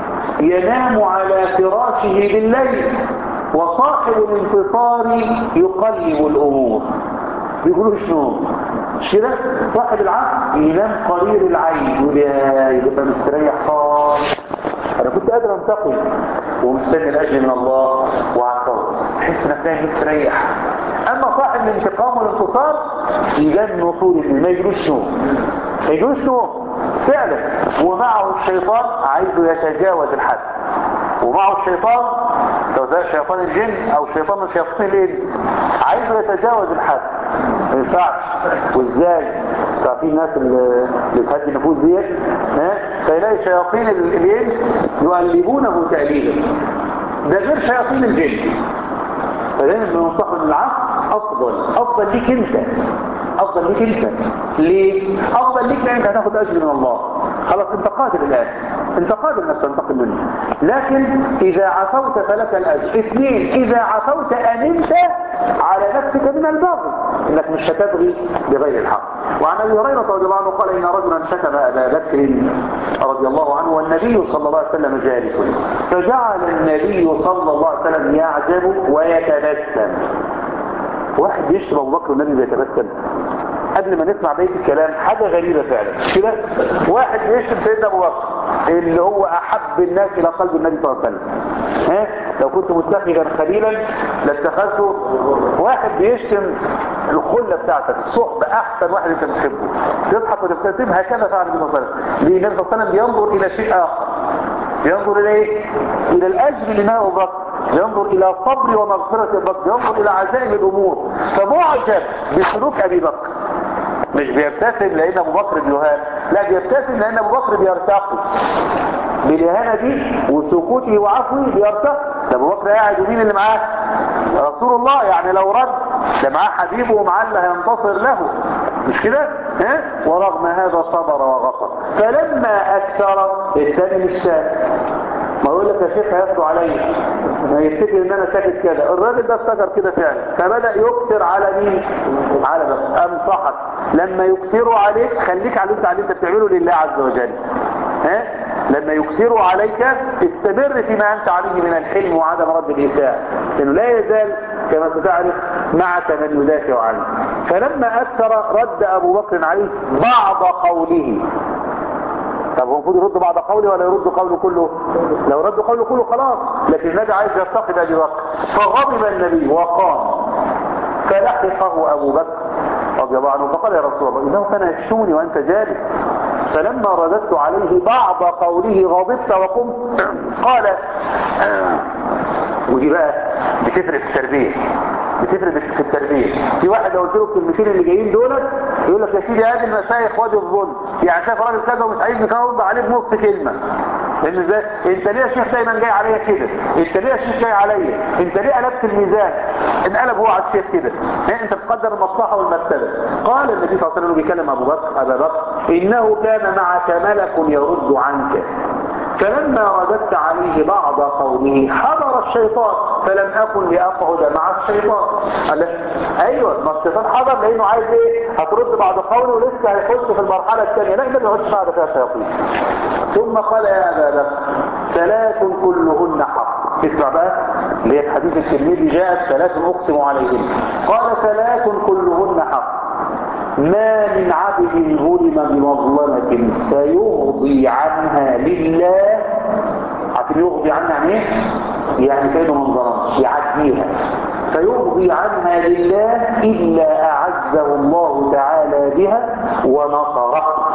ينام على فراشه بالليل وصاحب الانتصار يقلب الامور بيقولوا شنو مش كده صاحب العقل ينام قرير العين يقول يا يبقى مستريح خالص انا كنت قادر انتقل ومستني الاجر من الله وعطاه تحس انك نايم مستريح اما صاحب الانتقام والانتصار يجنوا طول الليل ما يجروش نوم ما يجروش نوم فعلا ومعه الشيطان عايزه يتجاوز الحد ومعه الشيطان سواء شيطان الجن او شيطان من شياطين الانس عايزه يتجاوز الحد ما ينفعش وازاي تعرفين الناس اللي اللي بتهدي النفوس ديت ها فيلاقي شياطين ال- الانس يقلبونه تقليبا ده غير شياطين الجن فدايما بننصح ان العقل افضل افضل ليك انت افضل ليك انت ليه افضل ليك لانك هتاخد اجر من الله خلاص انت قادر الان انت قادر انك تنتقم منه لكن اذا عفوت فلك الاجر اثنين اذا عفوت امنت على نفسك من الباغي انك مش هتبغي بغير الحق وعن ابي هريره رضي الله عنه قال ان رجلا شتم ابا بكر رضي الله عنه والنبي صلى الله عليه وسلم جالس فجعل النبي صلى الله عليه وسلم يعجب ويتبسم واحد يشتم ابو بكر والنبي بيتبسم قبل ما نسمع بقيه الكلام حاجه غريبه فعلا مش كده واحد بيشتم سيدنا ابو بكر اللي هو احب الناس الى قلب النبي صلى الله عليه وسلم ها لو كنت متخذا خليلا لاتخذته واحد بيشتم الخله بتاعتك الصحبه احسن واحد انت بتحبه تضحك وتبتسم هكذا فعل النبي صلى الله عليه وسلم لان النبي صلى الله عليه وسلم بينظر الى شيء اخر ينظر الى ايه الى الاجر اللي نهى ابو بكر ينظر الى صبر ومغفرة ابي بكر ينظر الى عزائم الامور فمعجب بسلوك ابي بكر مش بيبتسم لان ابو بكر بيهان لا بيبتسم لان ابو بكر بيرتقي بالاهانه دي وسكوته وعفوه بيرتقي ده ابو بكر قاعد ومين اللي معاه رسول الله يعني لو رد ده معاه حبيبه ومعاه اللي هينتصر له مش كده ها ورغم هذا صبر وغفر فلما اكثر الثاني مش ساكت ما يقول لك يا شيخ هياخدوا عليا ما يفتكر ان انا ساكت كده الراجل ده افتكر كده فعلا فبدا يكثر على مين على ده انصحك لما يكثروا عليك خليك على اللي انت عليه انت بتعمله لله عز وجل ها لما يكثروا عليك استمر فيما انت عليه من الحلم وعدم رد الاساءه لانه لا يزال كما ستعرف معك من يدافع عنه فلما اكثر رد ابو بكر عليه بعض قوله طب هو المفروض يرد بعض قوله ولا يرد قوله كله لو رد قوله كله خلاص لكن النبي عايز يرتقي ابي بكر فغضب النبي وقام فلحقه ابو بكر رضي الله عنه فقال يا رسول الله انه كان يشتمني وانت جالس فلما رددت عليه بعض قوله غضبت وقمت قال ودي بقى بتفرق في التربيه بتفرق في التربيه في واحد لو قلت له الكلمتين اللي جايين دولت يقول لك يا سيدي ادي المشايخ وادي الظلم يعني شايف راجل كذا ومش عايزني كده ارد عليه بنص كلمه لان ازاي انت ليه يا شيخ دايما جاي عليا كده انت ليه يا شيخ جاي عليا انت ليه قلبت الميزان انقلب هو على الشيخ كده ها انت تقدر المصلحه والمفسده قال النبي صلى الله عليه وسلم بيكلم ابو بكر ابا بكر انه كان معك ملك يرد عنك فلما رددت عليه بعض قوله حضر الشيطان فلم أكن لأقعد مع الشيطان قال له أيوة ما الشيطان حضر لأنه عايز إيه هترد بعض قوله ولسه هيخش في المرحلة الثانية لا النبي يخش بعد فيها شياطين ثم قال يا أبا بكر ثلاث كلهن حق اسمع بقى اللي هي في حديث الترمذي جاءت ثلاث أقسم عليهن قال ثلاث كلهن حق ما من عبد ظلم بمظلمة فيغضي عنها لله عارفين يغضي عنها يعني ايه؟ يعني كانه ما ظلمش يعديها فيغضي عنها لله إلا أعزه الله تعالى بها ونصره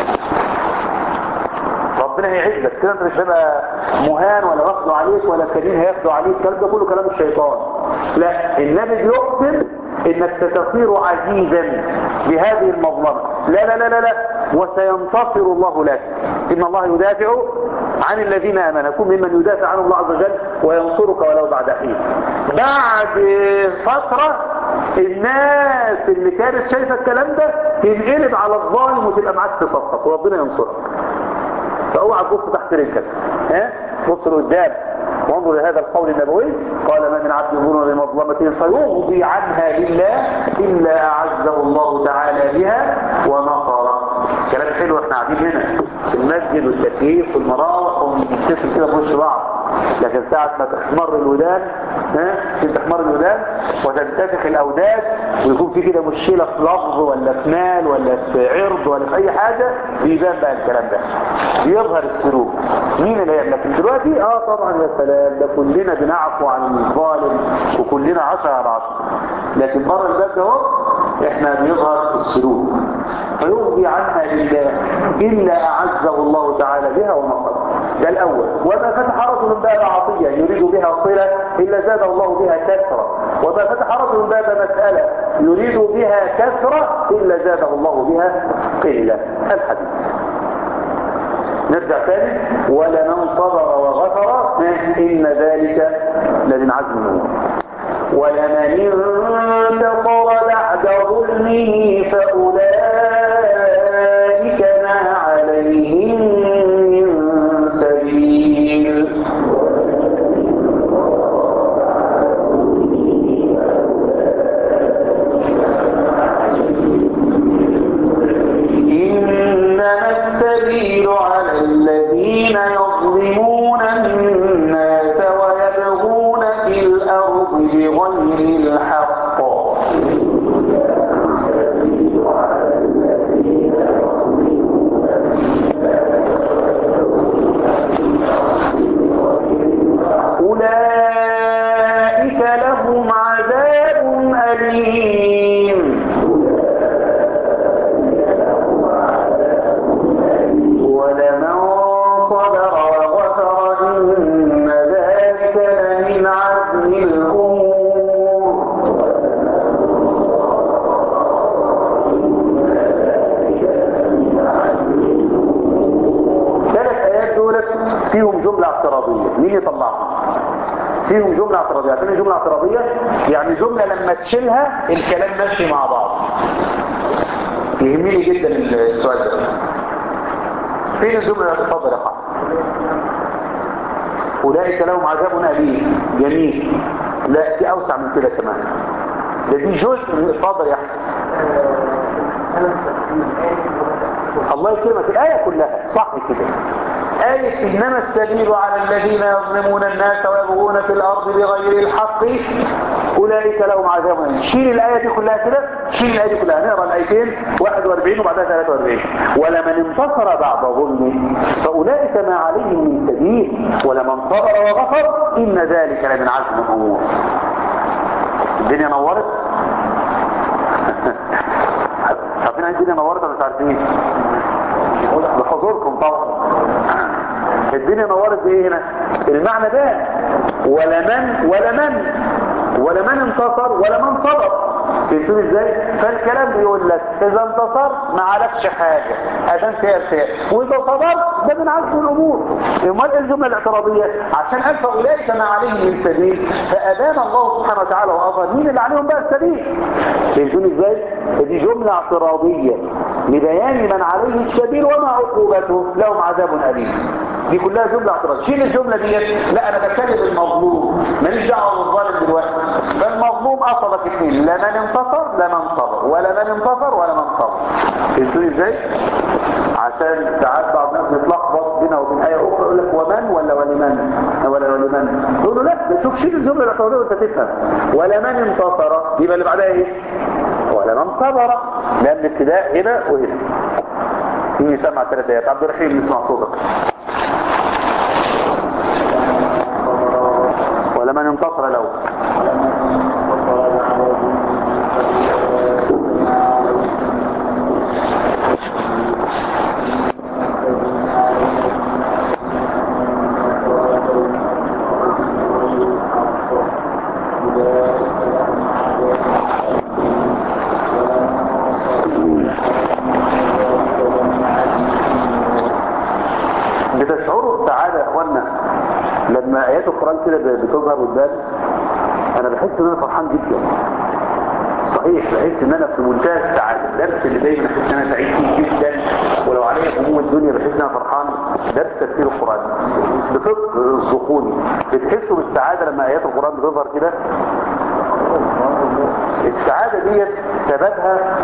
ربنا هيعزك كده انت مش هيبقى مهان ولا واخده عليك ولا كريم هياخده عليك الكلام ده كله كلام الشيطان لا النبي بيقسم انك ستصير عزيزا بهذه المظلمة لا لا لا لا لا وسينتصر الله لك ان الله يدافع عن الذين امنوا كن ممن يدافع عن الله عز وجل وينصرك ولو بعد حين بعد فترة الناس اللي كانت شايفة الكلام ده تنقلب على الظالم وتبقى معاك في صفك وربنا ينصرك فاوعى تبص تحت رجلك ها بص لقدام وانظر لهذا القول النبوي قال ما من عبد ظلم بمظلمة فيغضي عنها لله إلا أعزه الله تعالى بها ونصره كلام حلو احنا قاعدين هنا في المسجد والتكييف والمراوح ونبتسم كده في وش بعض لكن ساعة ما تحمر الودان ها تحمر الودان وتنتفخ الأوداد ويكون في كده مشكلة في لفظ ولا في مال ولا في عرض ولا في أي حاجة بيبان بقى الكلام ده بيظهر السلوك مين اللي يعمل لكن دلوقتي اه طبعا يا سلام ده كلنا بنعفو عن الظالم وكلنا عشرة على عشرة لكن بره الباب ده اهو احنا بيظهر السلوك فيغضي عنها لله إلا أعزه الله تعالى بها ونصره ده الأول وما فتح رجل باب عطية يريد بها صلة إلا زاد الله بها كثرة وما فتح رجل باب مسألة يريد بها كثرة إلا زاده الله بها قلة الحديث نرجع ثاني ولمن صبر وغفر إن ذلك لمن عزم الأمور ولمن انتصر بعد ظلمه فأولئك ما عليهم من سبيل إنما السبيل على الذين يظلمون الناس ويبغون في الأرض بغير الحق أولئك لهم عذاب أليم ولمن صبر وغفر إن ذلك لمن عزم الأمور ثلاث آيات دولت فيهم جملة اعتراضية مين يطلعها فيهم جملة اعتراضية عارفين جملة اعتراضية يعني جملة لما تشيلها الكلام ماشي مع بعض يهمني جدا السؤال ده فين الجملة اللي اتفضل يا قاعد أولئك لهم عذاب أليم جميل لا في أوسع من كده كمان ده دي جزء من اتفضل يا أحمد الله يكرمك الآية كلها صح كده آية إنما السبيل على الذين يظلمون الناس ويبغون في الأرض بغير الحق أولئك لهم عذاب أليم شيل الآية دي كلها كده شيل الآية دي كلها نقرأ الآيتين 41 وبعدها 43 ولمن انتصر بعد ظلمه فأولئك ما عليهم من سبيل ولمن صبر وغفر إن ذلك لمن عزم الأمور الدنيا نورت عارفين الدنيا نورت ولا مش عارفين بحضوركم طبعا الدنيا نورت بايه هنا المعنى ده ولمن ولمن ولمن انتصر ولمن صبر فهمتوا ازاي فالكلام بيقول لك اذا انتصر ما عليكش حاجه ادام فيها الخير واذا صبر ده من عزم الامور امال ايه الجمله الاعتراضيه عشان الف اولئك ما عليهم من سبيل فادام الله سبحانه وتعالى واظهر مين اللي عليهم بقى السبيل فهمتوني ازاي فدي جمله اعتراضيه لبيان من عليه السبيل وما عقوبته لهم عذاب اليم دي كلها جملة اعتراض شيل الجملة دي لا انا بتكلم المظلوم ماليش دعوة بالظالم دلوقتي فالمظلوم اصلك اثنين لا من انتصر لا من صبر ولا من انتصر ولا من صبر فهمتوني ازاي عشان ساعات بعض الناس بيتلخبط بينها وبين ايه اخرى يقول لك ومن ولا ولمن ولا ولمن يقول له لا ده شوف شيل الجمله الاعتراضيه وانت تفهم ولا من انتصر يبقى اللي بعدها ايه ولا من صبر لان الابتداء هنا وهنا في سمع ثلاث ايات عبد الرحيم نسمع صوتك ولا من انتصر له بتشعروا بسعادة يا اخوانا لما ايات القرآن كده بتظهر قدام انا بحس ان انا فرحان جدا صحيح بحس ان انا في منتهى السعادة الدرس اللي دايما بحس ان انا سعيد فيه جدا ولو عليا هموم الدنيا بحس ان انا فرحان درس تفسير القرآن بصدق اصدقوني بتحسوا بالسعادة لما ايات القرآن بتظهر كده السعادة ديت سببها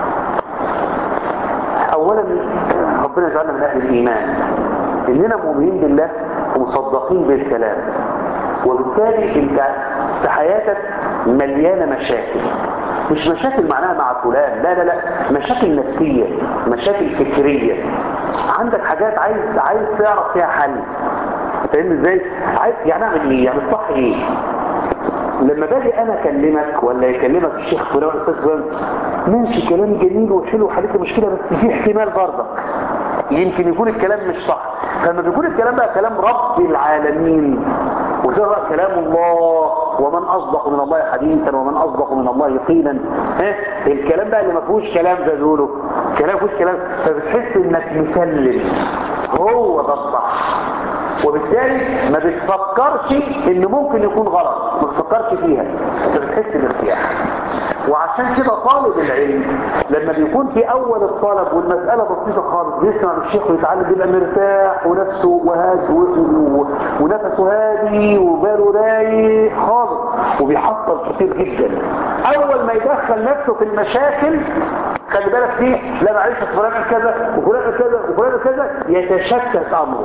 اولا ربنا يجعلنا من اهل الايمان اننا مؤمنين بالله ومصدقين بالكلام وبالتالي انت في حياتك مليانه مشاكل مش مشاكل معناها مع فلان لا لا لا مشاكل نفسيه مشاكل فكريه عندك حاجات عايز عايز تعرف فيها حل فاهم ازاي عايز يعني اعمل ايه يعني الصح ايه لما باجي انا اكلمك ولا يكلمك الشيخ فلان الاستاذ فلان ماشي كلام جميل وحلو وحليت المشكله بس في احتمال برضك يمكن يكون الكلام مش صح فلما بيكون الكلام بقى كلام رب العالمين وجرى كلام الله ومن اصدق من الله حديثا ومن اصدق من الله قيلا ها الكلام بقى اللي ما فيهوش كلام زي ما بيقولوا كلام ما فيهوش كلام فبتحس انك مسلم هو ده الصح وبالتالي ما بتفكرش ان ممكن يكون غلط ما بتفكرش فيها انت بتحس بارتياح وعشان كده طالب العلم لما بيكون في اول الطلب والمسألة بسيطة خالص بيسمع من الشيخ ويتعلم بيبقى مرتاح ونفسه وهاد ونفسه هادي وباله رايق خالص وبيحصل كتير جدا اول ما يدخل نفسه في المشاكل خلي بالك فيه لا معلش فلان كذا وفلان كذا وفلان كذا يتشتت امره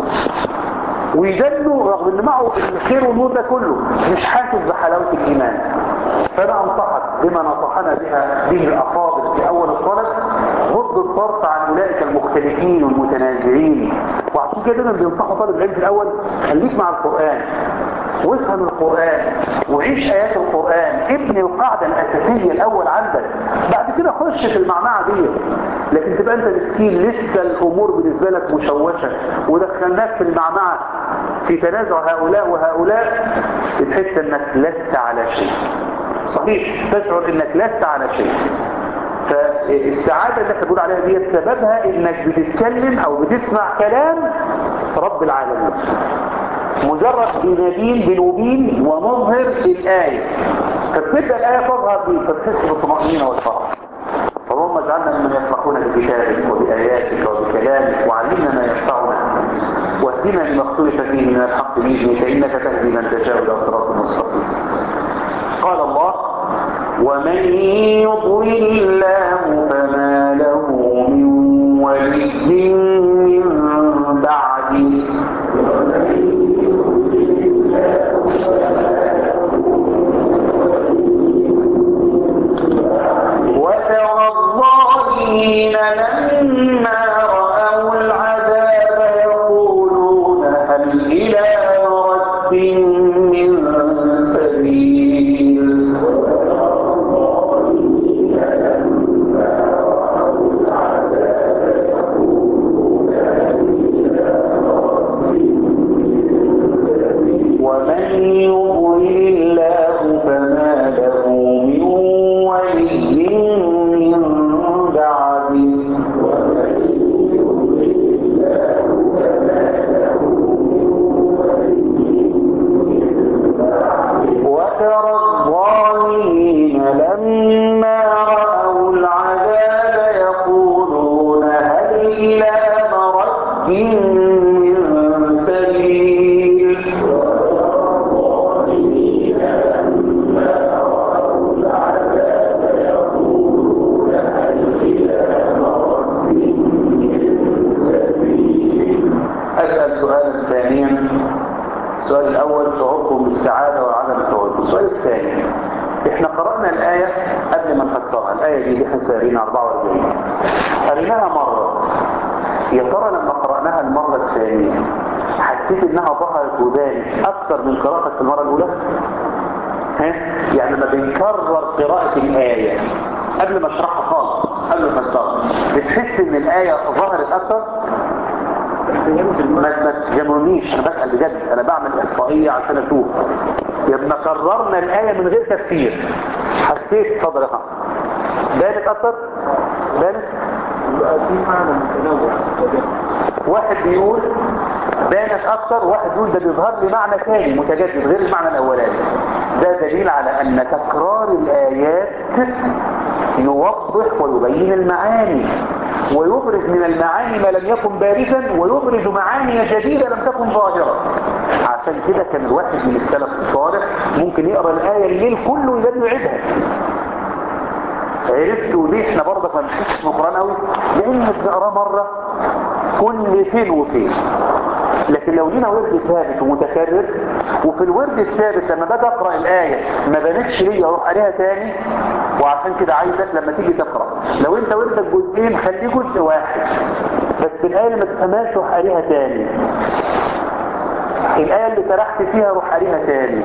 ويجنوا رغم ان معه الخير والنور ده كله مش حاسس بحلاوة الايمان فانا انصحك بما نصحنا بها به الافاضل في اول الطلب غض الطرف عن اولئك المختلفين والمتنازعين وعشان كده دايما بينصحوا طالب العلم في الاول خليك مع القران وافهم القرآن وعيش آيات القرآن ابني القاعدة الأساسية الأول عندك بعد كده خش في المعنعة دي لكن تبقى أنت مسكين لسه الأمور بالنسبة لك مشوشة ودخلناك في المعنعة في تنازع هؤلاء وهؤلاء بتحس أنك لست على شيء صحيح تشعر أنك لست على شيء فالسعادة اللي احنا بنقول عليها دي سببها انك بتتكلم او بتسمع كلام رب العالمين مجرد بنبين بنوبين ونظهر الآية فبتبدأ الآية تظهر دي فتحس بالطمأنينة والفرح اللهم اجعلنا ممن يفرحون بكتابك وبآياتك وبكلامك وعلمنا ما ينفعنا واهدنا لما اختلف فيه من الحق بإذنك إنك تهدي من تشاء إلى صراط مستقيم قال الله ومن يضلل الله فما له من ولي من بعده وترى الظالمين لما رأوا العذاب يقولون هل إلى مرد من سبيل ومن يضلل الله فما له من ولي من بعده وترى الظالمين لما رأوا العذاب يقولون هل إلى مرد من الآية دي اللي احنا سارين 44 قريناها مرة يا ترى لما قرأناها المرة الثانية حسيت انها ظهرت وداني اكثر من قراءتك في المرة الاولى ها يعني لما بنكرر قراءة الآية قبل ما اشرحها خالص قبل ما اشرحها بتحس ان الآية ظهرت اكثر ما ما تجنونيش انا بسأل بجد انا بعمل احصائية عشان اشوف لما كررنا الآية من غير تفسير حسيت اتفضل يا خالد بانت اكتر بانت في معنى متنوع واحد بيقول بانت اكتر واحد بيقول ده بيظهر لي معنى ثاني متجدد غير المعنى الاولاني ده دليل على ان تكرار الايات يوضح ويبين المعاني ويبرز من المعاني ما لم يكن بارزا ويبرز معاني جديدة لم تكن ظاهرة عشان كده كان الواحد من السلف الصالح ممكن يقرأ الآية الليل كله يبدأ يعيدها عرفتوا ليه احنا برضك ما بنحسش في القرآن قوي لان بنقراه مرة كل فين وفين لكن لو لينا ورد ثابت ومتكرر وفي الورد الثابت لما باجي اقرا الايه ما بانتش ليا اروح عليها تاني وعشان كده عايزك لما تيجي تقرا لو انت وردك جزئين خليه جزء واحد بس الايه اللي ما تفهمهاش روح عليها تاني الايه اللي سرحت فيها روح عليها تاني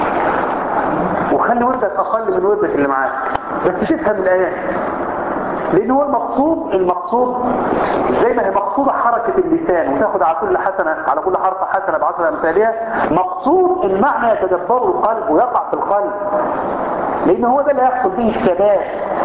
وخلي وردك اقل من وردك اللي معاك بس تفهم الايات لان هو المقصود المقصود زي ما هي مقصودة حركة اللسان وتاخد على كل حسنة على كل حرف حسنة بعشر امثالها مقصود المعنى يتدبره القلب ويقع في القلب لان هو ده اللي هيحصل به الثبات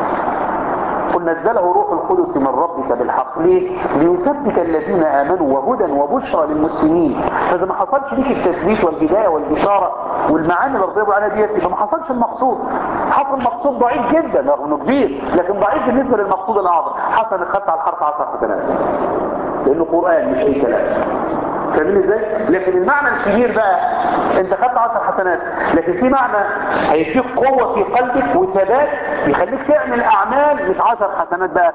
قل نزله روح القدس من ربك بالحق ليه؟ ليثبت الذين امنوا وهدى وبشرى للمسلمين فاذا ما حصلش ليك التثبيت والهدايه والبشاره والمعاني اللي ربنا عليها ديت يبقى ما حصلش المقصود حصل المقصود ضعيف جدا رغم انه كبير لكن ضعيف بالنسبه للمقصود الاعظم حسن خدت على الحرف 10 حسنات لانه قران مش اي كلام فاهمين ازاي لكن المعنى الكبير بقى انت خدت 10 حسنات لكن في معنى هيديك قوه في قلبك وثبات يخليك تعمل اعمال مش 10 حسنات بقى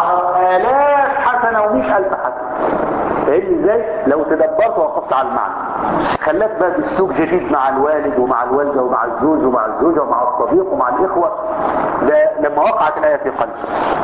10000 حسنه و100000 حسنه فاهمني ازاي لو تدبرت ووقفت على المعنى خلاك بقى باسلوب جديد مع الوالد ومع الوالده ومع الزوج ومع الزوجه ومع الصديق ومع الاخوه ده لما وقعت الايه في قلبك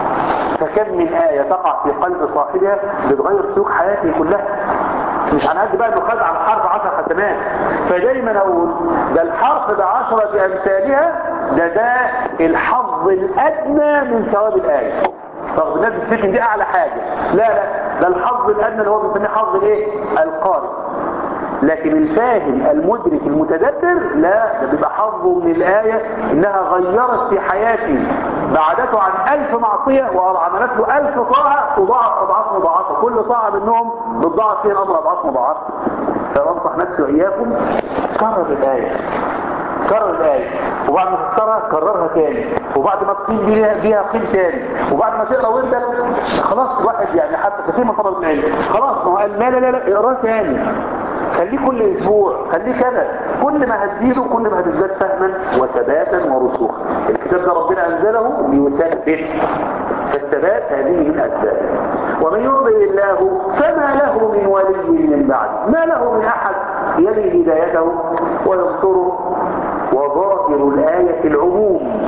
فكم من آية تقع في قلب صاحبها بتغير سلوك حياته كلها مش على قد بقى انه خد على الحرف 10 حسنات فدايما اقول ده الحرف بعشرة امثالها ده ده الحظ الادنى من ثواب الايه طب الناس بتفتكر دي اعلى حاجه لا لا ده الحظ الادنى اللي هو بيسميه حظ الايه القارئ لكن الفاهم المدرك المتدبر لا ده بيبقى حظه من الآية إنها غيرت في حياتي بعدته عن ألف معصية وعملت له ألف طاعة تضاعف أضعاف مضاعفة كل طاعة منهم بتضاعف فيها الأمر أضعاف مضاعفة فأنصح نفسي وإياكم كرر الآية كرر الآية وبعد ما تفسرها كررها تاني وبعد ما تقيم بيها, بيها قيم تاني وبعد ما تقرا وردك خلاص الواحد يعني حتى كثير من طلبة العلم خلاص ما هو قال لا لا لا, لا اقراه تاني خليه كل اسبوع خليه كذا كل ما هتزيده كل ما هتزداد فهما وثباتا ورسوخا الكتاب ده ربنا انزله ليثبت فالثبات هذه من اسبابه ومن يضلل الله فما له من ولي من بعد ما له من احد يلي هدايته وينصره وظاهر الايه العموم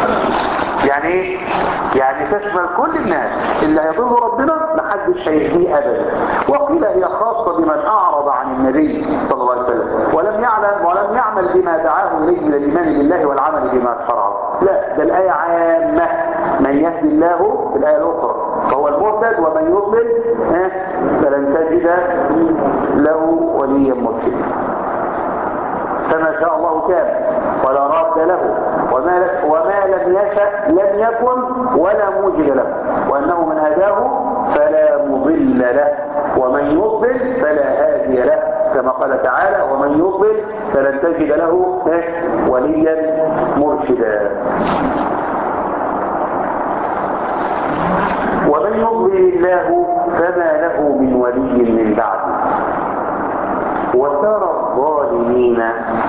يعني ايه يعني تشمل كل الناس اللي هيضل ربنا محدش هيهديه ابدا وقيل هي خاصة بمن اعرض عن النبي صلى الله عليه وسلم ولم يعلم ولم يعمل بما دعاه اليه من الايمان بالله والعمل بما شرعه لا ده الايه عامه من يهدي الله في الايه الاخرى فهو المهتد ومن يضلل فلن تجد له وليا مرشدا فما شاء الله كان ولا راد له وما, وما لم يشأ لم يكن ولا موجد له وأنه من هداه فلا مضل له ومن يضل فلا هادي له كما قال تعالى ومن يضل فلن تجد له وليا مرشدا ومن يضلل الله فما له من ولي من بعده وترى الظالمين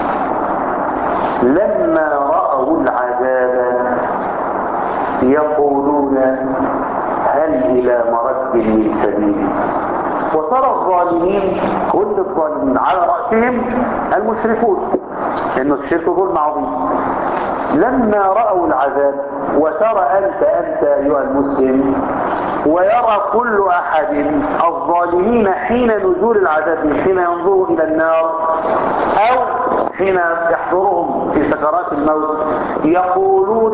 لما رأوا العذاب يقولون هل إلى مرد من سبيل وترى الظالمين كل الظالمين على رأسهم المشركون لأنه الشرك ظلم عظيم لما رأوا العذاب وترى أنت أنت أيها المسلم ويرى كل أحد الظالمين حين نزول العذاب حين ينظروا إلى النار أو حين يحضرهم في سكرات الموت يقولون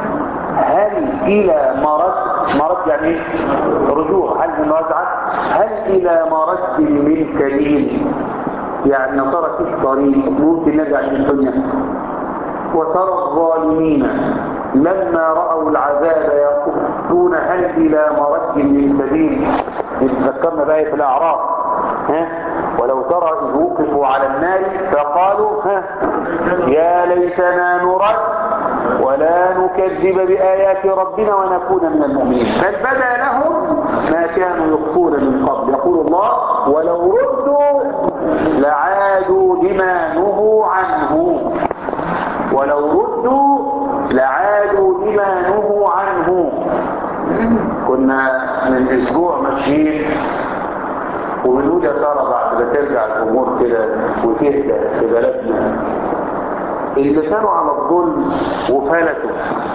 هل إلى مرد مرد يعني إيه؟ رجوع هل من رجعة هل إلى مرد من سبيل يعني يا ترى في طريق ممكن نرجع من الدنيا وترى الظالمين لما رأوا العذاب يقولون هل إلى مرد من سبيل نتذكرنا بقى في الأعراف ها ولو ترى إذ وقفوا على النار فقالوا ها يا ليتنا نرد ولا نكذب بآيات ربنا ونكون من المؤمنين بل بدا لهم ما كانوا يخفون من قبل يقول الله ولو ردوا لعادوا لما نهوا عنه ولو ردوا لعادوا لما نهوا عنه كنا من اسبوع ماشيين وبنقول يا ترى بعد ما ترجع الامور كده وتهدى في بلدنا اللي كانوا على الظلم وفلتوا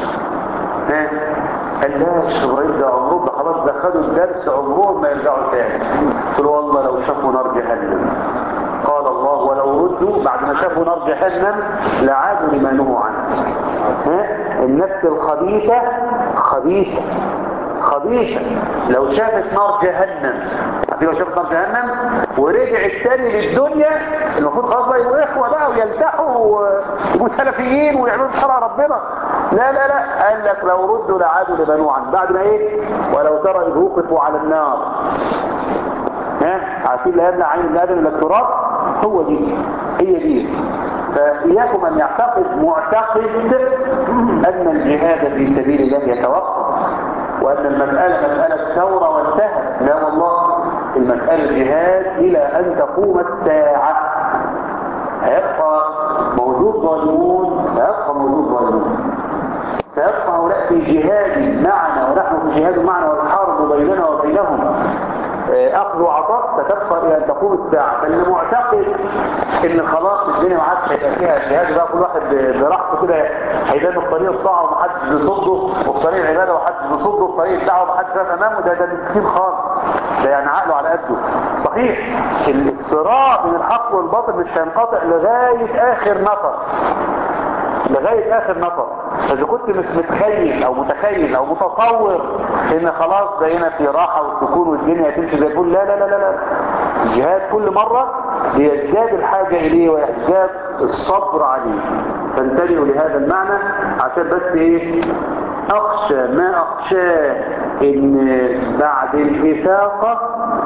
ها قال لا ابراهيم ده عمرهم ده خلاص ده خدوا الدرس عمرهم ما يرجعوا تاني قلت له والله لو شافوا نار جهنم قال الله ولو ردوا بعد ما شافوا نار جهنم لعادوا لما نهوا عنه ها النفس الخبيثة خبيثة خبيثة لو شافت نار جهنم عارفين لو شافت نار جهنم ورجعت تاني للدنيا المفروض خلاص بقى يبقوا اخوه بقى ويلتحوا ويبقوا سلفيين ويعملوا شرع ربنا لا لا لا قال لك لو ردوا لعادوا لبنوا عنه بعد ما ايه ولو ترى اذ وقفوا على النار ها عارفين لا يمنع عين الادم الا التراب هو دي هي دي فإياكم أن يعتقد معتقد أن الجهاد في سبيل الله يتوقف وأن المسألة مسألة ثورة وانتهت لا والله المسألة جهاد إلى أن تقوم الساعة هيبقى موجود ظالمون سيبقى موجود ظالمون سيبقى هؤلاء في جهاد معنا ونحن في جهاد معنا والحرب بيننا وبينهم أخذ وعطاء ستبقى إلى أن تقوم الساعة فاللي معتقد إن خلاص الدنيا ما عادش هيبقى فيها جهاد بقى كل واحد براحته كده هيبان في طريق الطاعة ومحدش بيصده وفي طريق العبادة ومحدش بيصده وفي طريق الدعوة ومحدش واقف أمامه ده ده مسكين خالص ده يعني عقله على قده صحيح الصراع بين الحق والباطل مش هينقطع لغاية آخر نفر لغاية آخر نفر فإذا كنت مش متخيل أو متخيل أو متصور إن خلاص بقينا في راحة وسكون والدنيا هتمشي زي الفل لا لا لا لا لا الجهاد كل مرة بيزداد الحاجة إليه ويزداد الصبر عليه فانتبهوا لهذا المعنى عشان بس إيه أخشى ما أخشاه إن بعد الإفاقة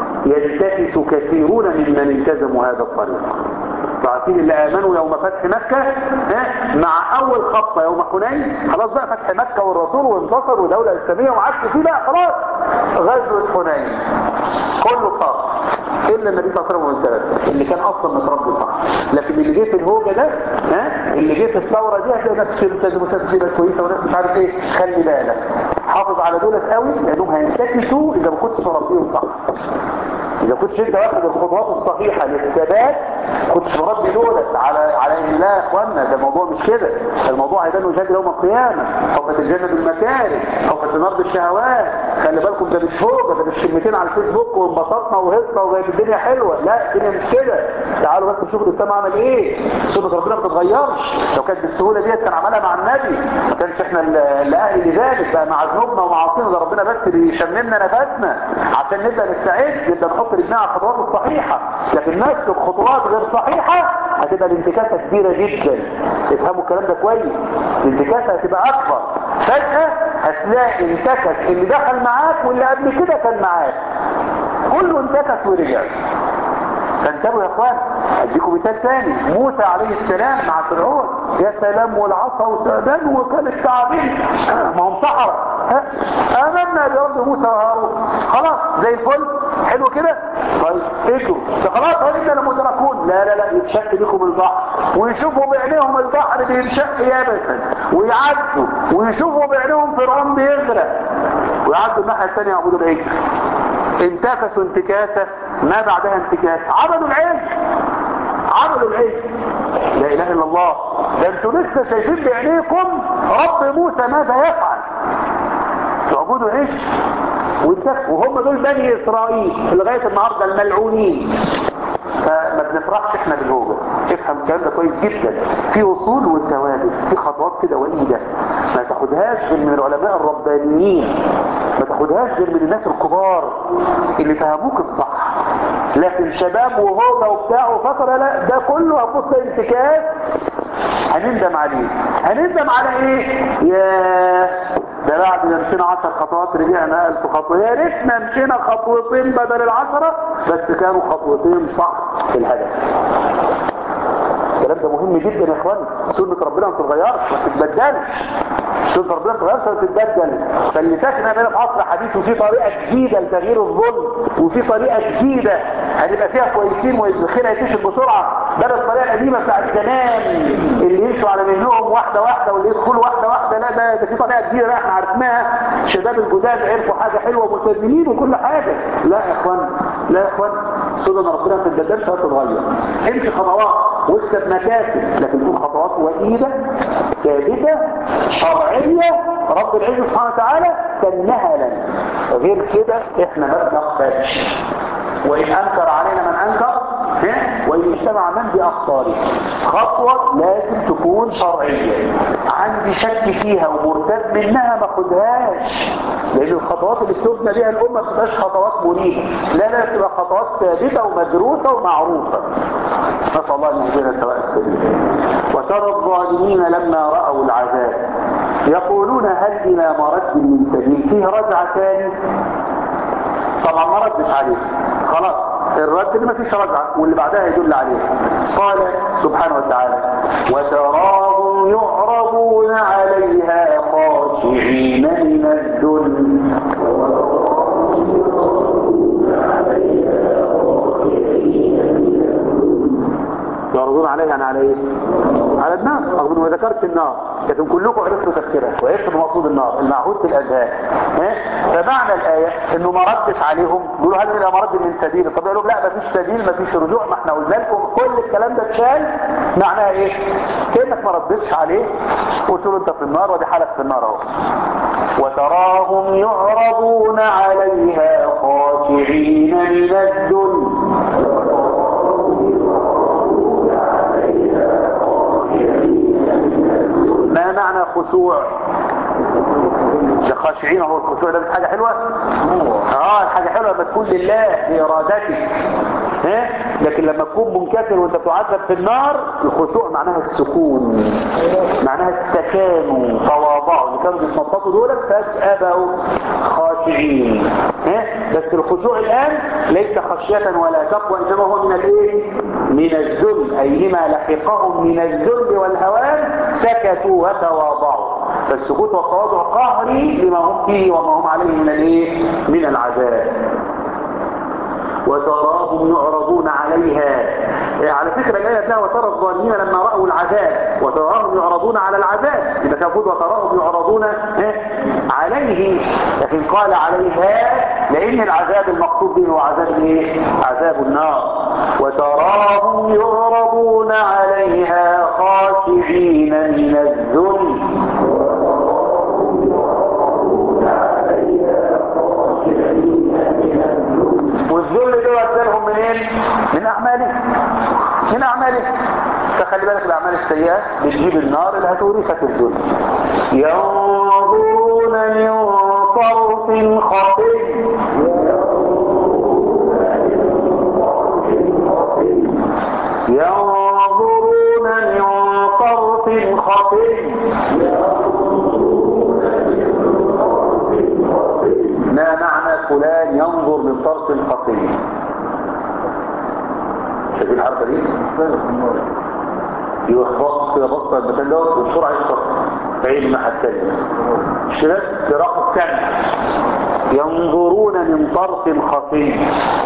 ينتكس كثيرون ممن التزموا هذا الطريق عارفين اللي امنوا يوم فتح مكة ها مع اول خطة يوم حنين خلاص بقى فتح مكة والرسول وانتصر ودولة اسلامية وما عادش فيه بقى خلاص غزوة حنين كله طار الا النبي صلى الله عليه وسلم والثلاثة اللي كان اصلا متربي صح لكن اللي جه في الهوجة ده ها اللي جه في الثورة دي هتلاقي ناس تلتزم تسجيلة كويسة وناس مش عارف ايه خلي بالك حافظ على دولت قوي لانهم هينتكسوا اذا ما كنتش مربيهم صح إذا كنتش أنت واخد الخطوات الصحيحة للثبات كنتش مربي دولت على على إن لا يا إخوانا ده الموضوع مش كده الموضوع هيبان وجهاد يوم القيامة سوف تتجنب المكاره سوف تنرضي الشهوات خلي بالكم ده مش هوجة ده مش كلمتين على الفيسبوك وانبسطنا وهصنا وبقت الدنيا حلوة لا الدنيا مش كده تعالوا بس نشوف الإسلام عمل إيه سنة ربنا ما بتتغيرش لو كانت بالسهولة ديت كان عملها مع النبي ما كانش احنا اللي أهل لذلك بقى مع ذنوبنا ومعاصينا ده ربنا بس بيشممنا نفسنا عشان نبدأ نستعد نبدأ نحط رجلنا على الخطوات الصحيحة لكن نسلك خطوات غير صحيحة هتبقى الانتكاسة كبيرة جدا افهموا الكلام ده كويس الانتكاسة هتبقى أكبر فجأة هتلاقي انتكس اللي دخل معاك واللي قبل كده كان معاك كله انتكس ورجع فانتبهوا يا اخوان اديكم مثال تاني موسى عليه السلام مع فرعون يا سلام والعصا وتأذن وكان التعابين ما هم صحراء امنا برب موسى وهارون خلاص زي الفل حلو كده طيب اجوا ده خلاص هل احنا مدركون لا لا لا يتشق بكم البحر ويشوفوا بعينيهم البحر بينشق يابسا ويعدوا ويشوفوا بعينيهم فرعون بيغرق ويعدوا الناحيه الثانيه يعبدوا العجل انتكسوا انتكاسه ما بعدها انتكاس عبدوا العجل عملوا العجل لا اله الا الله ده انتوا لسه شايفين بعينيكم رب موسى ماذا يفعل تعبدوا عجل وانت- وهم دول بني اسرائيل لغايه النهارده الملعونين فما بنفرحش احنا بالهوجة افهم الكلام ده كويس جدا في اصول والثوابت في خطوات كده وليدة ما تاخدهاش غير من العلماء الربانيين ما تاخدهاش غير من الناس الكبار اللي فهموك الصح لكن شباب وهوجة وبتاع وفترة لا ده كله هبص ده انتكاس هنندم عليه هنندم على ايه يا ده بعد ما مشينا 10 خطوات رجعنا 1000 خطوه يا ريتنا مشينا خطوتين بدل العشرة بس كانوا خطوتين صح في الهدف الكلام ده مهم جدا يا اخواني سنة ربنا ما تتغيرش ما تتبدلش سنة ربنا ما تتغيرش ولا تتبدل فاللي فاكر اننا في عصر حديث وفي طريقة جديدة لتغيير الظلم وفي طريقة جديدة هنبقى فيها كويسين والخير هيتنشر بسرعة بدل الطريقة القديمة بتاعت زمان اللي يمشوا على مهلهم واحدة واحدة واللي يدخلوا واحدة واحدة لا ده, ده في طريقة جديدة لا احنا عرفناها شباب الجداد عرفوا حاجة حلوة ملتزمين وكل حاجة لا يا اخوان لا يا اخوان سنن ربنا ما تتبدلش ولا تتغير امشي خطوات واكسب مكاسب لكن تكون خطوات وحيدة ثابتة شرعية رب العزة سبحانه وتعالى سنها لنا غير كده احنا ما بنقبلش وإن أنكر علينا من أنكر ها؟ وإن اجتمع من بأخطاره خطوة لازم تكون شرعية عندي شك فيها ومرتد منها ما خدهاش لأن الخطوات اللي بتبنى بها الأمة ما بتبقاش خطوات مريبة لا لا بتبقى خطوات ثابتة ومدروسة ومعروفة نسأل الله أن يهدينا سواء السبيل وترى الظالمين لما رأوا العذاب يقولون هل إلى مرد من سبيل فيه رجعة تاني طبعا ما ردش عليه خلاص الرد اللي ما فيش رجعة واللي بعدها يدل عليه قال سبحانه وتعالى وتراهم يعرضون عليها خاشعين من الذل يعرضون عليها يعني على ايه على النار رغم ما ذكرت النار لكن كلكم عرفتوا تفسيرها وعرفتوا مقصود النار المعهود في الاذهان ها؟ فمعنى الايه انه ما ردش عليهم يقولوا هل الى مرد من سبيل طب يقولوا لا ما فيش سبيل ما فيش رجوع ما احنا قلنا لكم كل الكلام ده اتشال معناها ايه كانك ما ردتش عليه قلت له انت في النار ودي حالك في النار اهو وتراهم يعرضون عليها خاشعين من الذل ما معنى خشوع ده خاشعين هو الخشوع ده مش حاجة حلوة اه الحاجة حلوة لما تكون لله بإرادته ها لكن لما تكون منكسر وانت بتعذب في النار الخشوع معناها السكون معناها استكانوا تواضعوا اللي كانوا بيتنططوا دولت فجأة بقوا خاشعين ها بس الخشوع الآن ليس خشية ولا تقوى إنما هو من الايه من الذل أي لما لحقهم من الذل والهوان سكتوا وتواضعوا فالسكوت والتواضع قهري لما هم فيه وما هم عليه من الايه من العذاب وتراهم يعرضون عليها على فكرة الآية ده وترى الظالمين لما رأوا العذاب وتراهم يعرضون على العذاب يبقى تقول وتراهم يعرضون ها، عليه لكن قال عليها لأن العذاب المقصود به هو عذاب ايه؟ عذاب النار وتراهم يعرضون عليها خاشعين من الذل والذل ده ودلهم منين من اعمالهم من اعمالهم فخلي بالك الاعمال السيئه بتجيب النار اللي هتورثك الذل ينظرون من طرف خفي ينظرون من طرف خفي ما معنى فلان ينظر من طرف خفي شايفين الحركه دي يخبص يبص المكان دوت وبسرعه يشطر عين الناحيه الثانيه شباب استراق السمع ينظرون من طرف خفي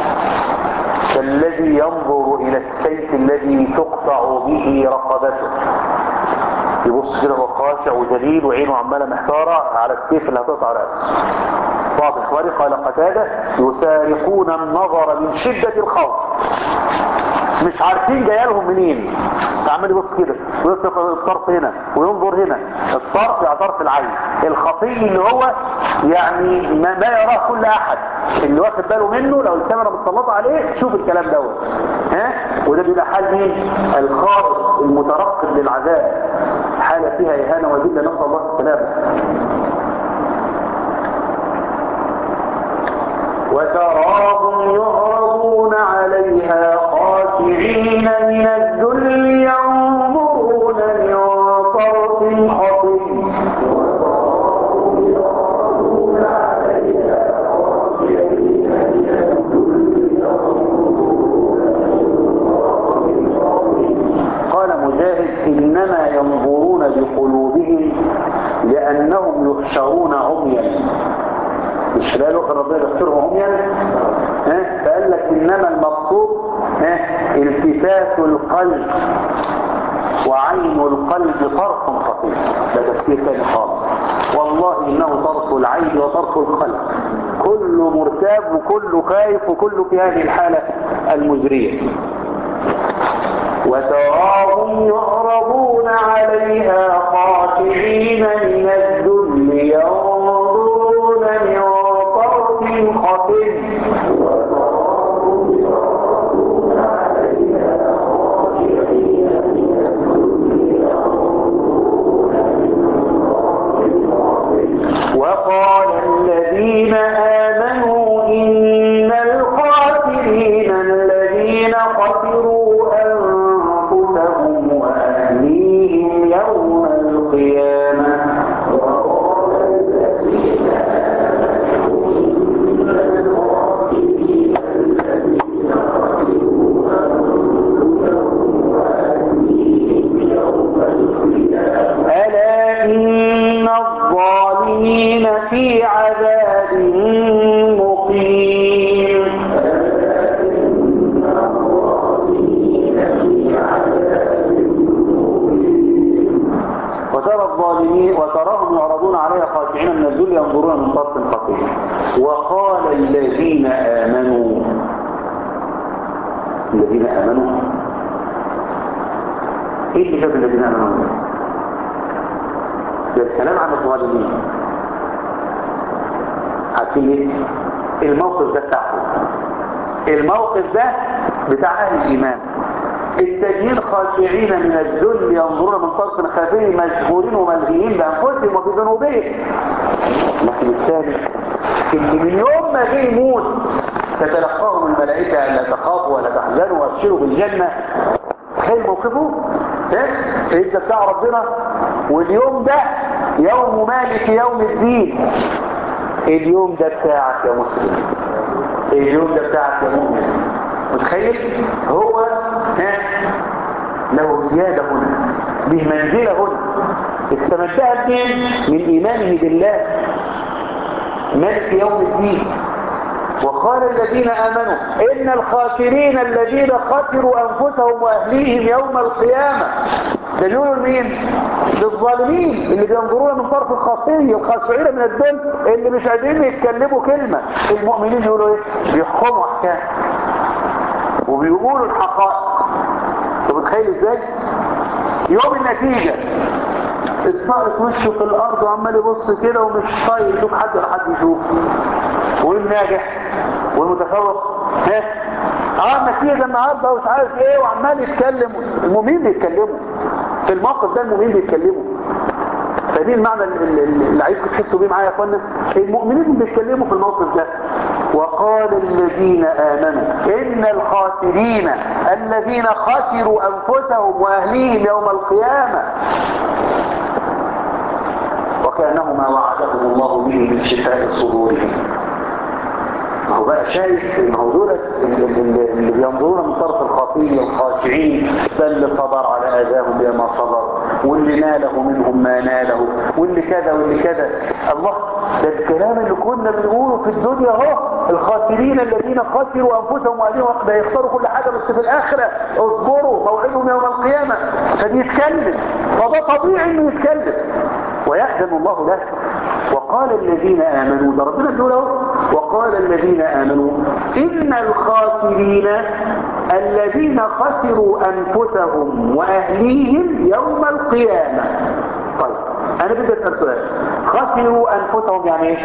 كالذي ينظر الى السيف الذي تقطع به رقبته يبص كده هو خاشع وذليل وعينه عماله محتاره على السيف اللي هتقطع رقبته واضح ولي قال قتاده يسارقون النظر من شده الخوف مش عارفين جايه لهم منين عمال يبص كده ويصرف الطرف هنا وينظر هنا الطرف يعني طرف العين الخطي اللي هو يعني ما, ما يراه كل احد اللي واخد باله منه لو الكاميرا متسلطه عليه شوف الكلام دوت ها وده بيبقى حال مين الخائف المترقب للعذاب حاله فيها اهانه وذله نسال الله السلامه وتراهم يعرضون عليها خاشعين من الذل ينظرون من طرف خطير قال مجاهد إنما ينظرون بقلوبهم لأنهم يحشرون عميا مش لا لغة ربنا يغفرهم عميا ها فقال لك إنما المقصود ها التفات القلب وعين القلب طرف خطير ده تفسير تاني خالص والله إنه طرف العين وطرف القلب كله مرتاب وكله خايف وكله في هذه الحالة المزرية وتراهم يعرضون عليها خاشعين من الذل ينظرون من طرف خفي وقال الذين آمنوا إن الخاسرين الذين خسروا أنفسهم وأهليهم يوم القيامة ألا إن الظالمين في عذاب مقيم وترى الظالمين وتراهم يعرضون عليها خاشعين من الذل ينظرون من طرف خطير وقال الذين آمنوا الذين آمنوا ايه اللي جاب الذين آمنوا ده الكلام عن الظالمين عارفين ليه الموقف ده بتاعهم الموقف ده بتاع اهل الايمان التانيين خاشعين من الذل ينظرون من طرف خفي مشغولين وملهيين بانفسهم وفي ذنوبهم لكن الثاني اللي من يوم ما جه يموت تتلقاهم الملائكه لا تخافوا ولا تحزنوا وابشروا بالجنه تخيل موقفه ايه انت بتاع ربنا واليوم ده يوم مالك يوم الدين اليوم ده بتاعك يا مسلم اليوم ده بتاعك يا مؤمن متخيل هو ها له زيادة هنا له منزلة هنا استمدها منين من إيمانه بالله مالك يوم الدين وقال الذين آمنوا إن الخاسرين الذين خسروا أنفسهم وأهليهم يوم القيامة ده بيقولوا لمين؟ للظالمين اللي بينظرون من طرف الخاصية الخاشعين من الذل اللي مش قادرين يتكلموا كلمة المؤمنين يقولوا ايه؟ بيحكموا أحكام وبيقولوا الحقائق انت متخيل ازاي؟ يوم النتيجة السائق وشه في الأرض وعمال يبص كده ومش طايق يشوف حد ولا حد يشوف والناجح والمتفوق ها اه النتيجة النهارده ومش عارف ايه وعمال يتكلم المؤمنين بيتكلموا في الموقف ده المؤمنين بيتكلموا فدي المعنى اللي اللي عايزكم تحسوا بيه معايا يا اخوانا المؤمنين بيتكلموا في الموقف ده وقال الذين آمنوا إن الخاسرين الذين خسروا أنفسهم وأهليهم يوم القيامة وكأنه ما وعدهم الله به من شفاء صدورهم ما هو بقى شايف ما هو دول اللي اللي بينظرون من طرف الخطية الخاشعين ده اللي صبر على أذاهم بما صبر واللي ناله منهم ما ناله واللي كذا واللي كذا الله ده الكلام اللي كنا بنقوله في الدنيا اهو الخاسرين الذين خسروا أنفسهم وأهليهم ده يختاروا كل حاجة بس في الآخرة اصبروا موعدهم يوم القيامة فبيتكلم فده طبيعي انه يتكلم ويأذن الله له وقال الذين آمنوا ده ربنا بيقول اهو وقال الذين آمنوا إن الخاسرين الذين خسروا أنفسهم وأهليهم يوم القيامة طيب أنا بدي أسأل سؤال خسروا أنفسهم يعني إيه؟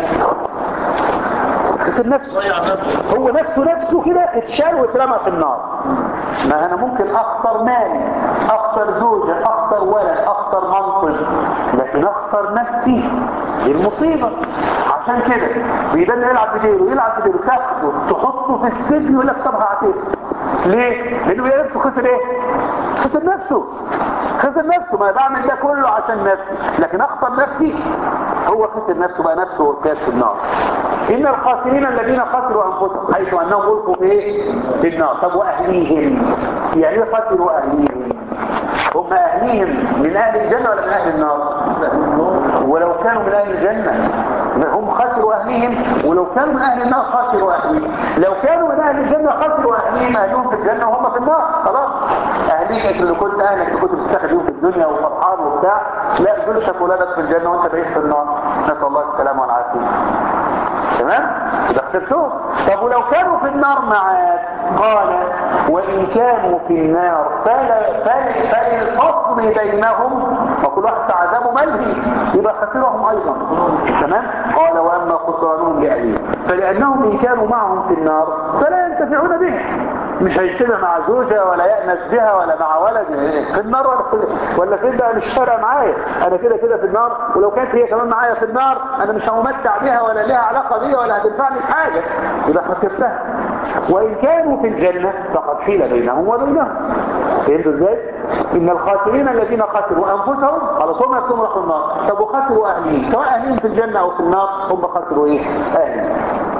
خسر نفسه هو نفسه نفسه كده اتشال واترمى في النار ما انا ممكن اخسر مالي اخسر زوجة اخسر ولد اخسر منصب لكن اخسر نفسي دي المصيبة عشان كده بيدل يلعب بديله يلعب بديله تاخده تحطه في السجن يقول لك طب هعتقل ليه؟ لانه يا نفسه خسر ايه؟ خسر نفسه خسر نفسه ما بعمل ده كله عشان نفسي لكن اخسر نفسي هو خسر نفسه بقى نفسه وركاز في النار إن الخاسرين الذين خسروا أنفسهم حيث أنهم ألقوا في إيه؟ في النار طب وأهليهم يعني إيه خسروا أهليهم هم أهليهم من أهل الجنة ولا من أهل النار ولو كانوا من أهل الجنة هم خسروا أهليهم ولو كانوا من أهل النار خسروا أهليهم لو كانوا من أهل الجنة خسروا أهليهم أهلهم في الجنة وهم في النار خلاص أهليك اللي كنت أهلك اللي كنت بتستخدمهم في الدنيا وفرحان وبتاع لا دول شافوا ولادك في الجنة وأنت بقيت في النار نسأل الله السلامة والعافية تمام يبقى خسرتهم طب ولو كانوا في النار معاك قال وإن كانوا في النار فلا فل- فللفصل بينهم وكل واحد عذابه ملهي يبقى خسرهم أيضا تمام قال وأما خسرانهم لأهلهم فلأنهم إن كانوا معهم في النار فلا ينتفعون به مش هيجتمع مع زوجة ولا يأنس بها ولا مع ولد في النار ولا في ولا فين بقى مش فارقه معايا انا كده كده في النار ولو كانت هي كمان معايا في النار انا مش همتع بها ولا لها علاقة بيها ولا هتنفعني في حاجة يبقى خسرتها وإن كانوا في الجنة فقد حيل بينهم وبينهم فهمتوا ازاي؟ إن الخاسرين الذين خسروا أنفسهم خلاص هم يكونوا راحوا النار طب وخسروا أهلهم سواء أهلهم في الجنة أو في النار هم خسروا إيه؟ أهلهم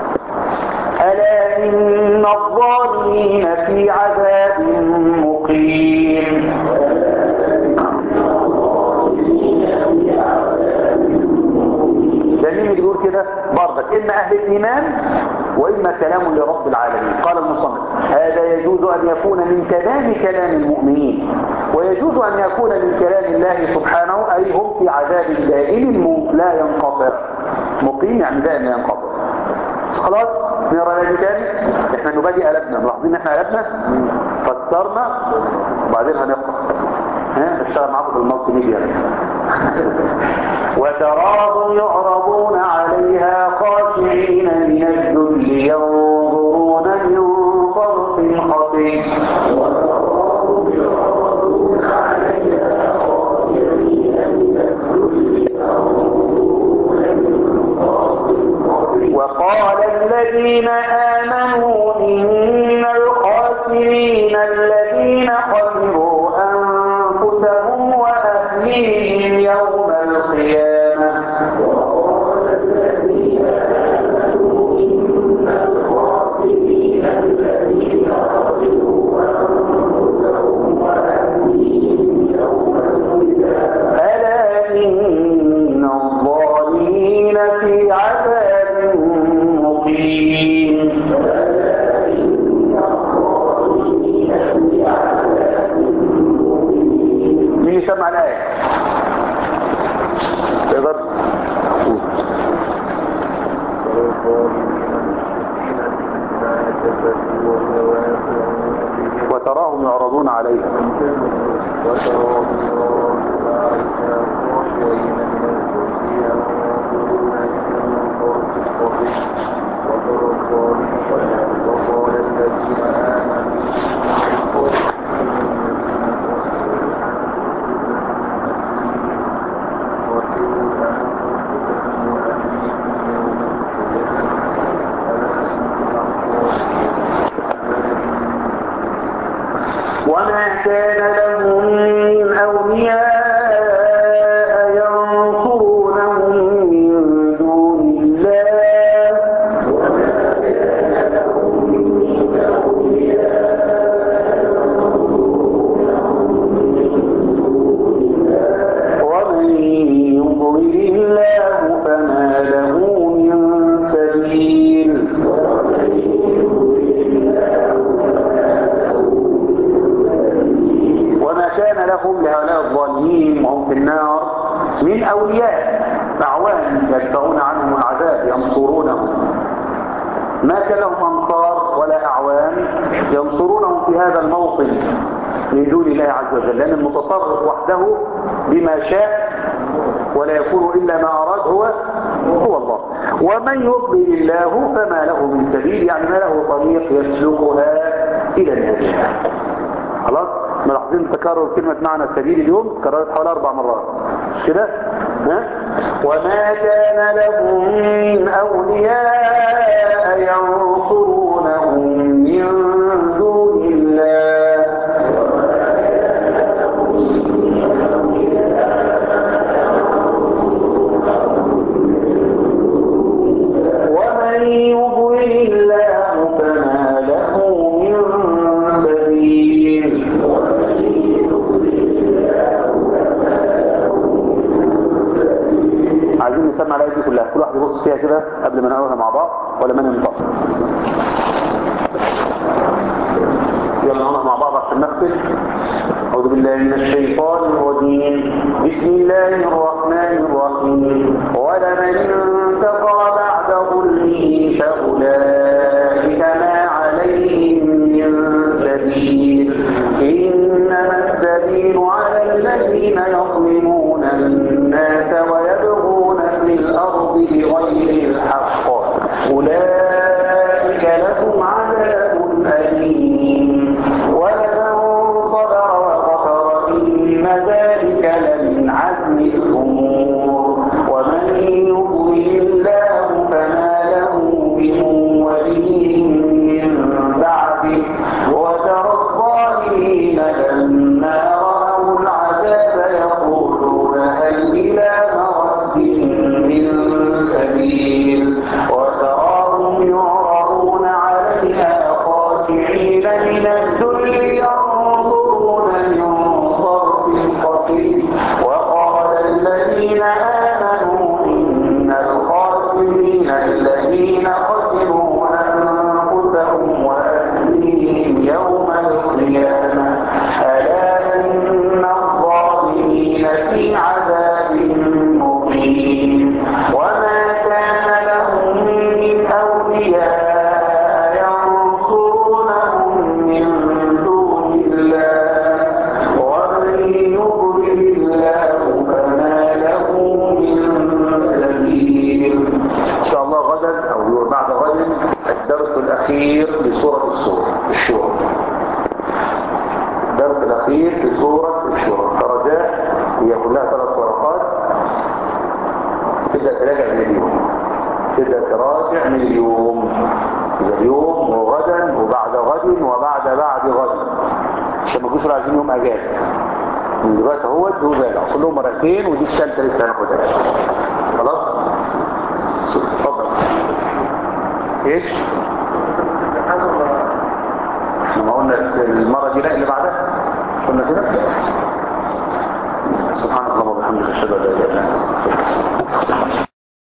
ألا إن الظالمين في عذاب مقيم دليل بيقول كده برضك إن أهل الإيمان وإما كلام لرب العالمين قال المصنف هذا يجوز أن يكون من كلام كلام المؤمنين ويجوز أن يكون من كلام الله سبحانه أي هم في عذاب دائم لا ينقطع مقيم يعني دائم لا ينقطع خلاص نقرا الآية تاني احنا نبادئ قلبنا ملاحظين ان احنا قلبنا فسرنا وبعدين هنقرا ها نشتغل معاكم بالمالتي ميديا وتراهم يعرضون عليها خاشعين من الذل ينظرون من طرف خطير وتراهم يعرضون عليها خاشعين من الذل وقال الذين آمنوا إن الخاسرين الذين خسروا أنفسهم وأهليهم يوم القيامة وقال الذين آمنوا إن الخاسرين الذين خسروا أنفسهم وأهليهم يوم القيامة ألا إن الظالمين في عذاب مقيم مين يسمع الآية تقدر وتراهم يعرضون عليها وقال الذين آمنوا وما كان لهم من أولياء ينصرونهم من دون الله وما كان لهم من أولياء ومن يضلل الله فما له من سبيل وما كان لهم لهؤلاء الظالمين وهم في النار من أولياء أعوان يدفعون عنهم العذاب ينصرونهم ما كان لهم أنصار ولا أعوان ينصرونهم في هذا الموطن من دون الله عز وجل لأن المتصرف وحده بما شاء ولا يكون إلا ما أراد هو هو الله ومن يضلل الله فما له من سبيل يعني ما له طريق يسلكها إلى النجاة خلاص ملاحظين تكرر كلمة معنى سبيل اليوم كررت حوالي أربع مرات مش كده ها؟ وما كان لهم من أولياء ينصرونهم من دون الله ومن يضلل الله فما له من سبيل عايزين نسمع الآية دي كلها كل واحد يبص فيها كده قبل ما نقولها مع بعض ولا ما ننتصر يلا نقولها مع بعض عشان نختم أعوذ بالله من الشيطان الرجيم بسم الله الرحمن الرحيم ولمن انتصر بعد ظلمه فأولئك ما عليهم من سبيل إنما السبيل على الذين يظلمون الناس ويبغون في الأرض بغير الحق أولئك لهم عذاب أليم ولمن صبر وغفر إن ذلك لمن عزم الأمور ومن يضلل الله فما له من ولي من بعده وترى الظالمين لما رأوا العذاب يقولون هل إلى مرد من سبيل وتراهم يعرضون عليها خاشعين من الذل ينظرون من طرف خفي وقال الذين آمنوا إن الخاسرين الذين خسروا أنفسهم وأهليهم يوم القيامة ألا إن الظالمين في عذاب مقيم وما كان لهم من أولياء ينصرونهم من دون الله ومن يضلل الله فما له من سبيل إن شاء الله غدا أو بعد غد الدرس الأخير لسورة السورة الشورى الدرس الأخير في سورة الشورى فرجاء هي كلها ثلاث ورقات تبدأ تراجع من اليوم تبدأ تراجع من اليوم إذا اليوم وغدا وبعد غد وبعد بعد غد عشان ما تكونش عايزين يوم أجازة من دلوقتي اهو وراجع كلهم مرتين ودي الثالثة لسه هناخدها خلاص اتفضل ايش؟ احنا ما قلنا المرة دي لا اللي بعدها قلنا كده سبحانك اللهم وبحمدك اشهد ان لا اله الا انت استغفرك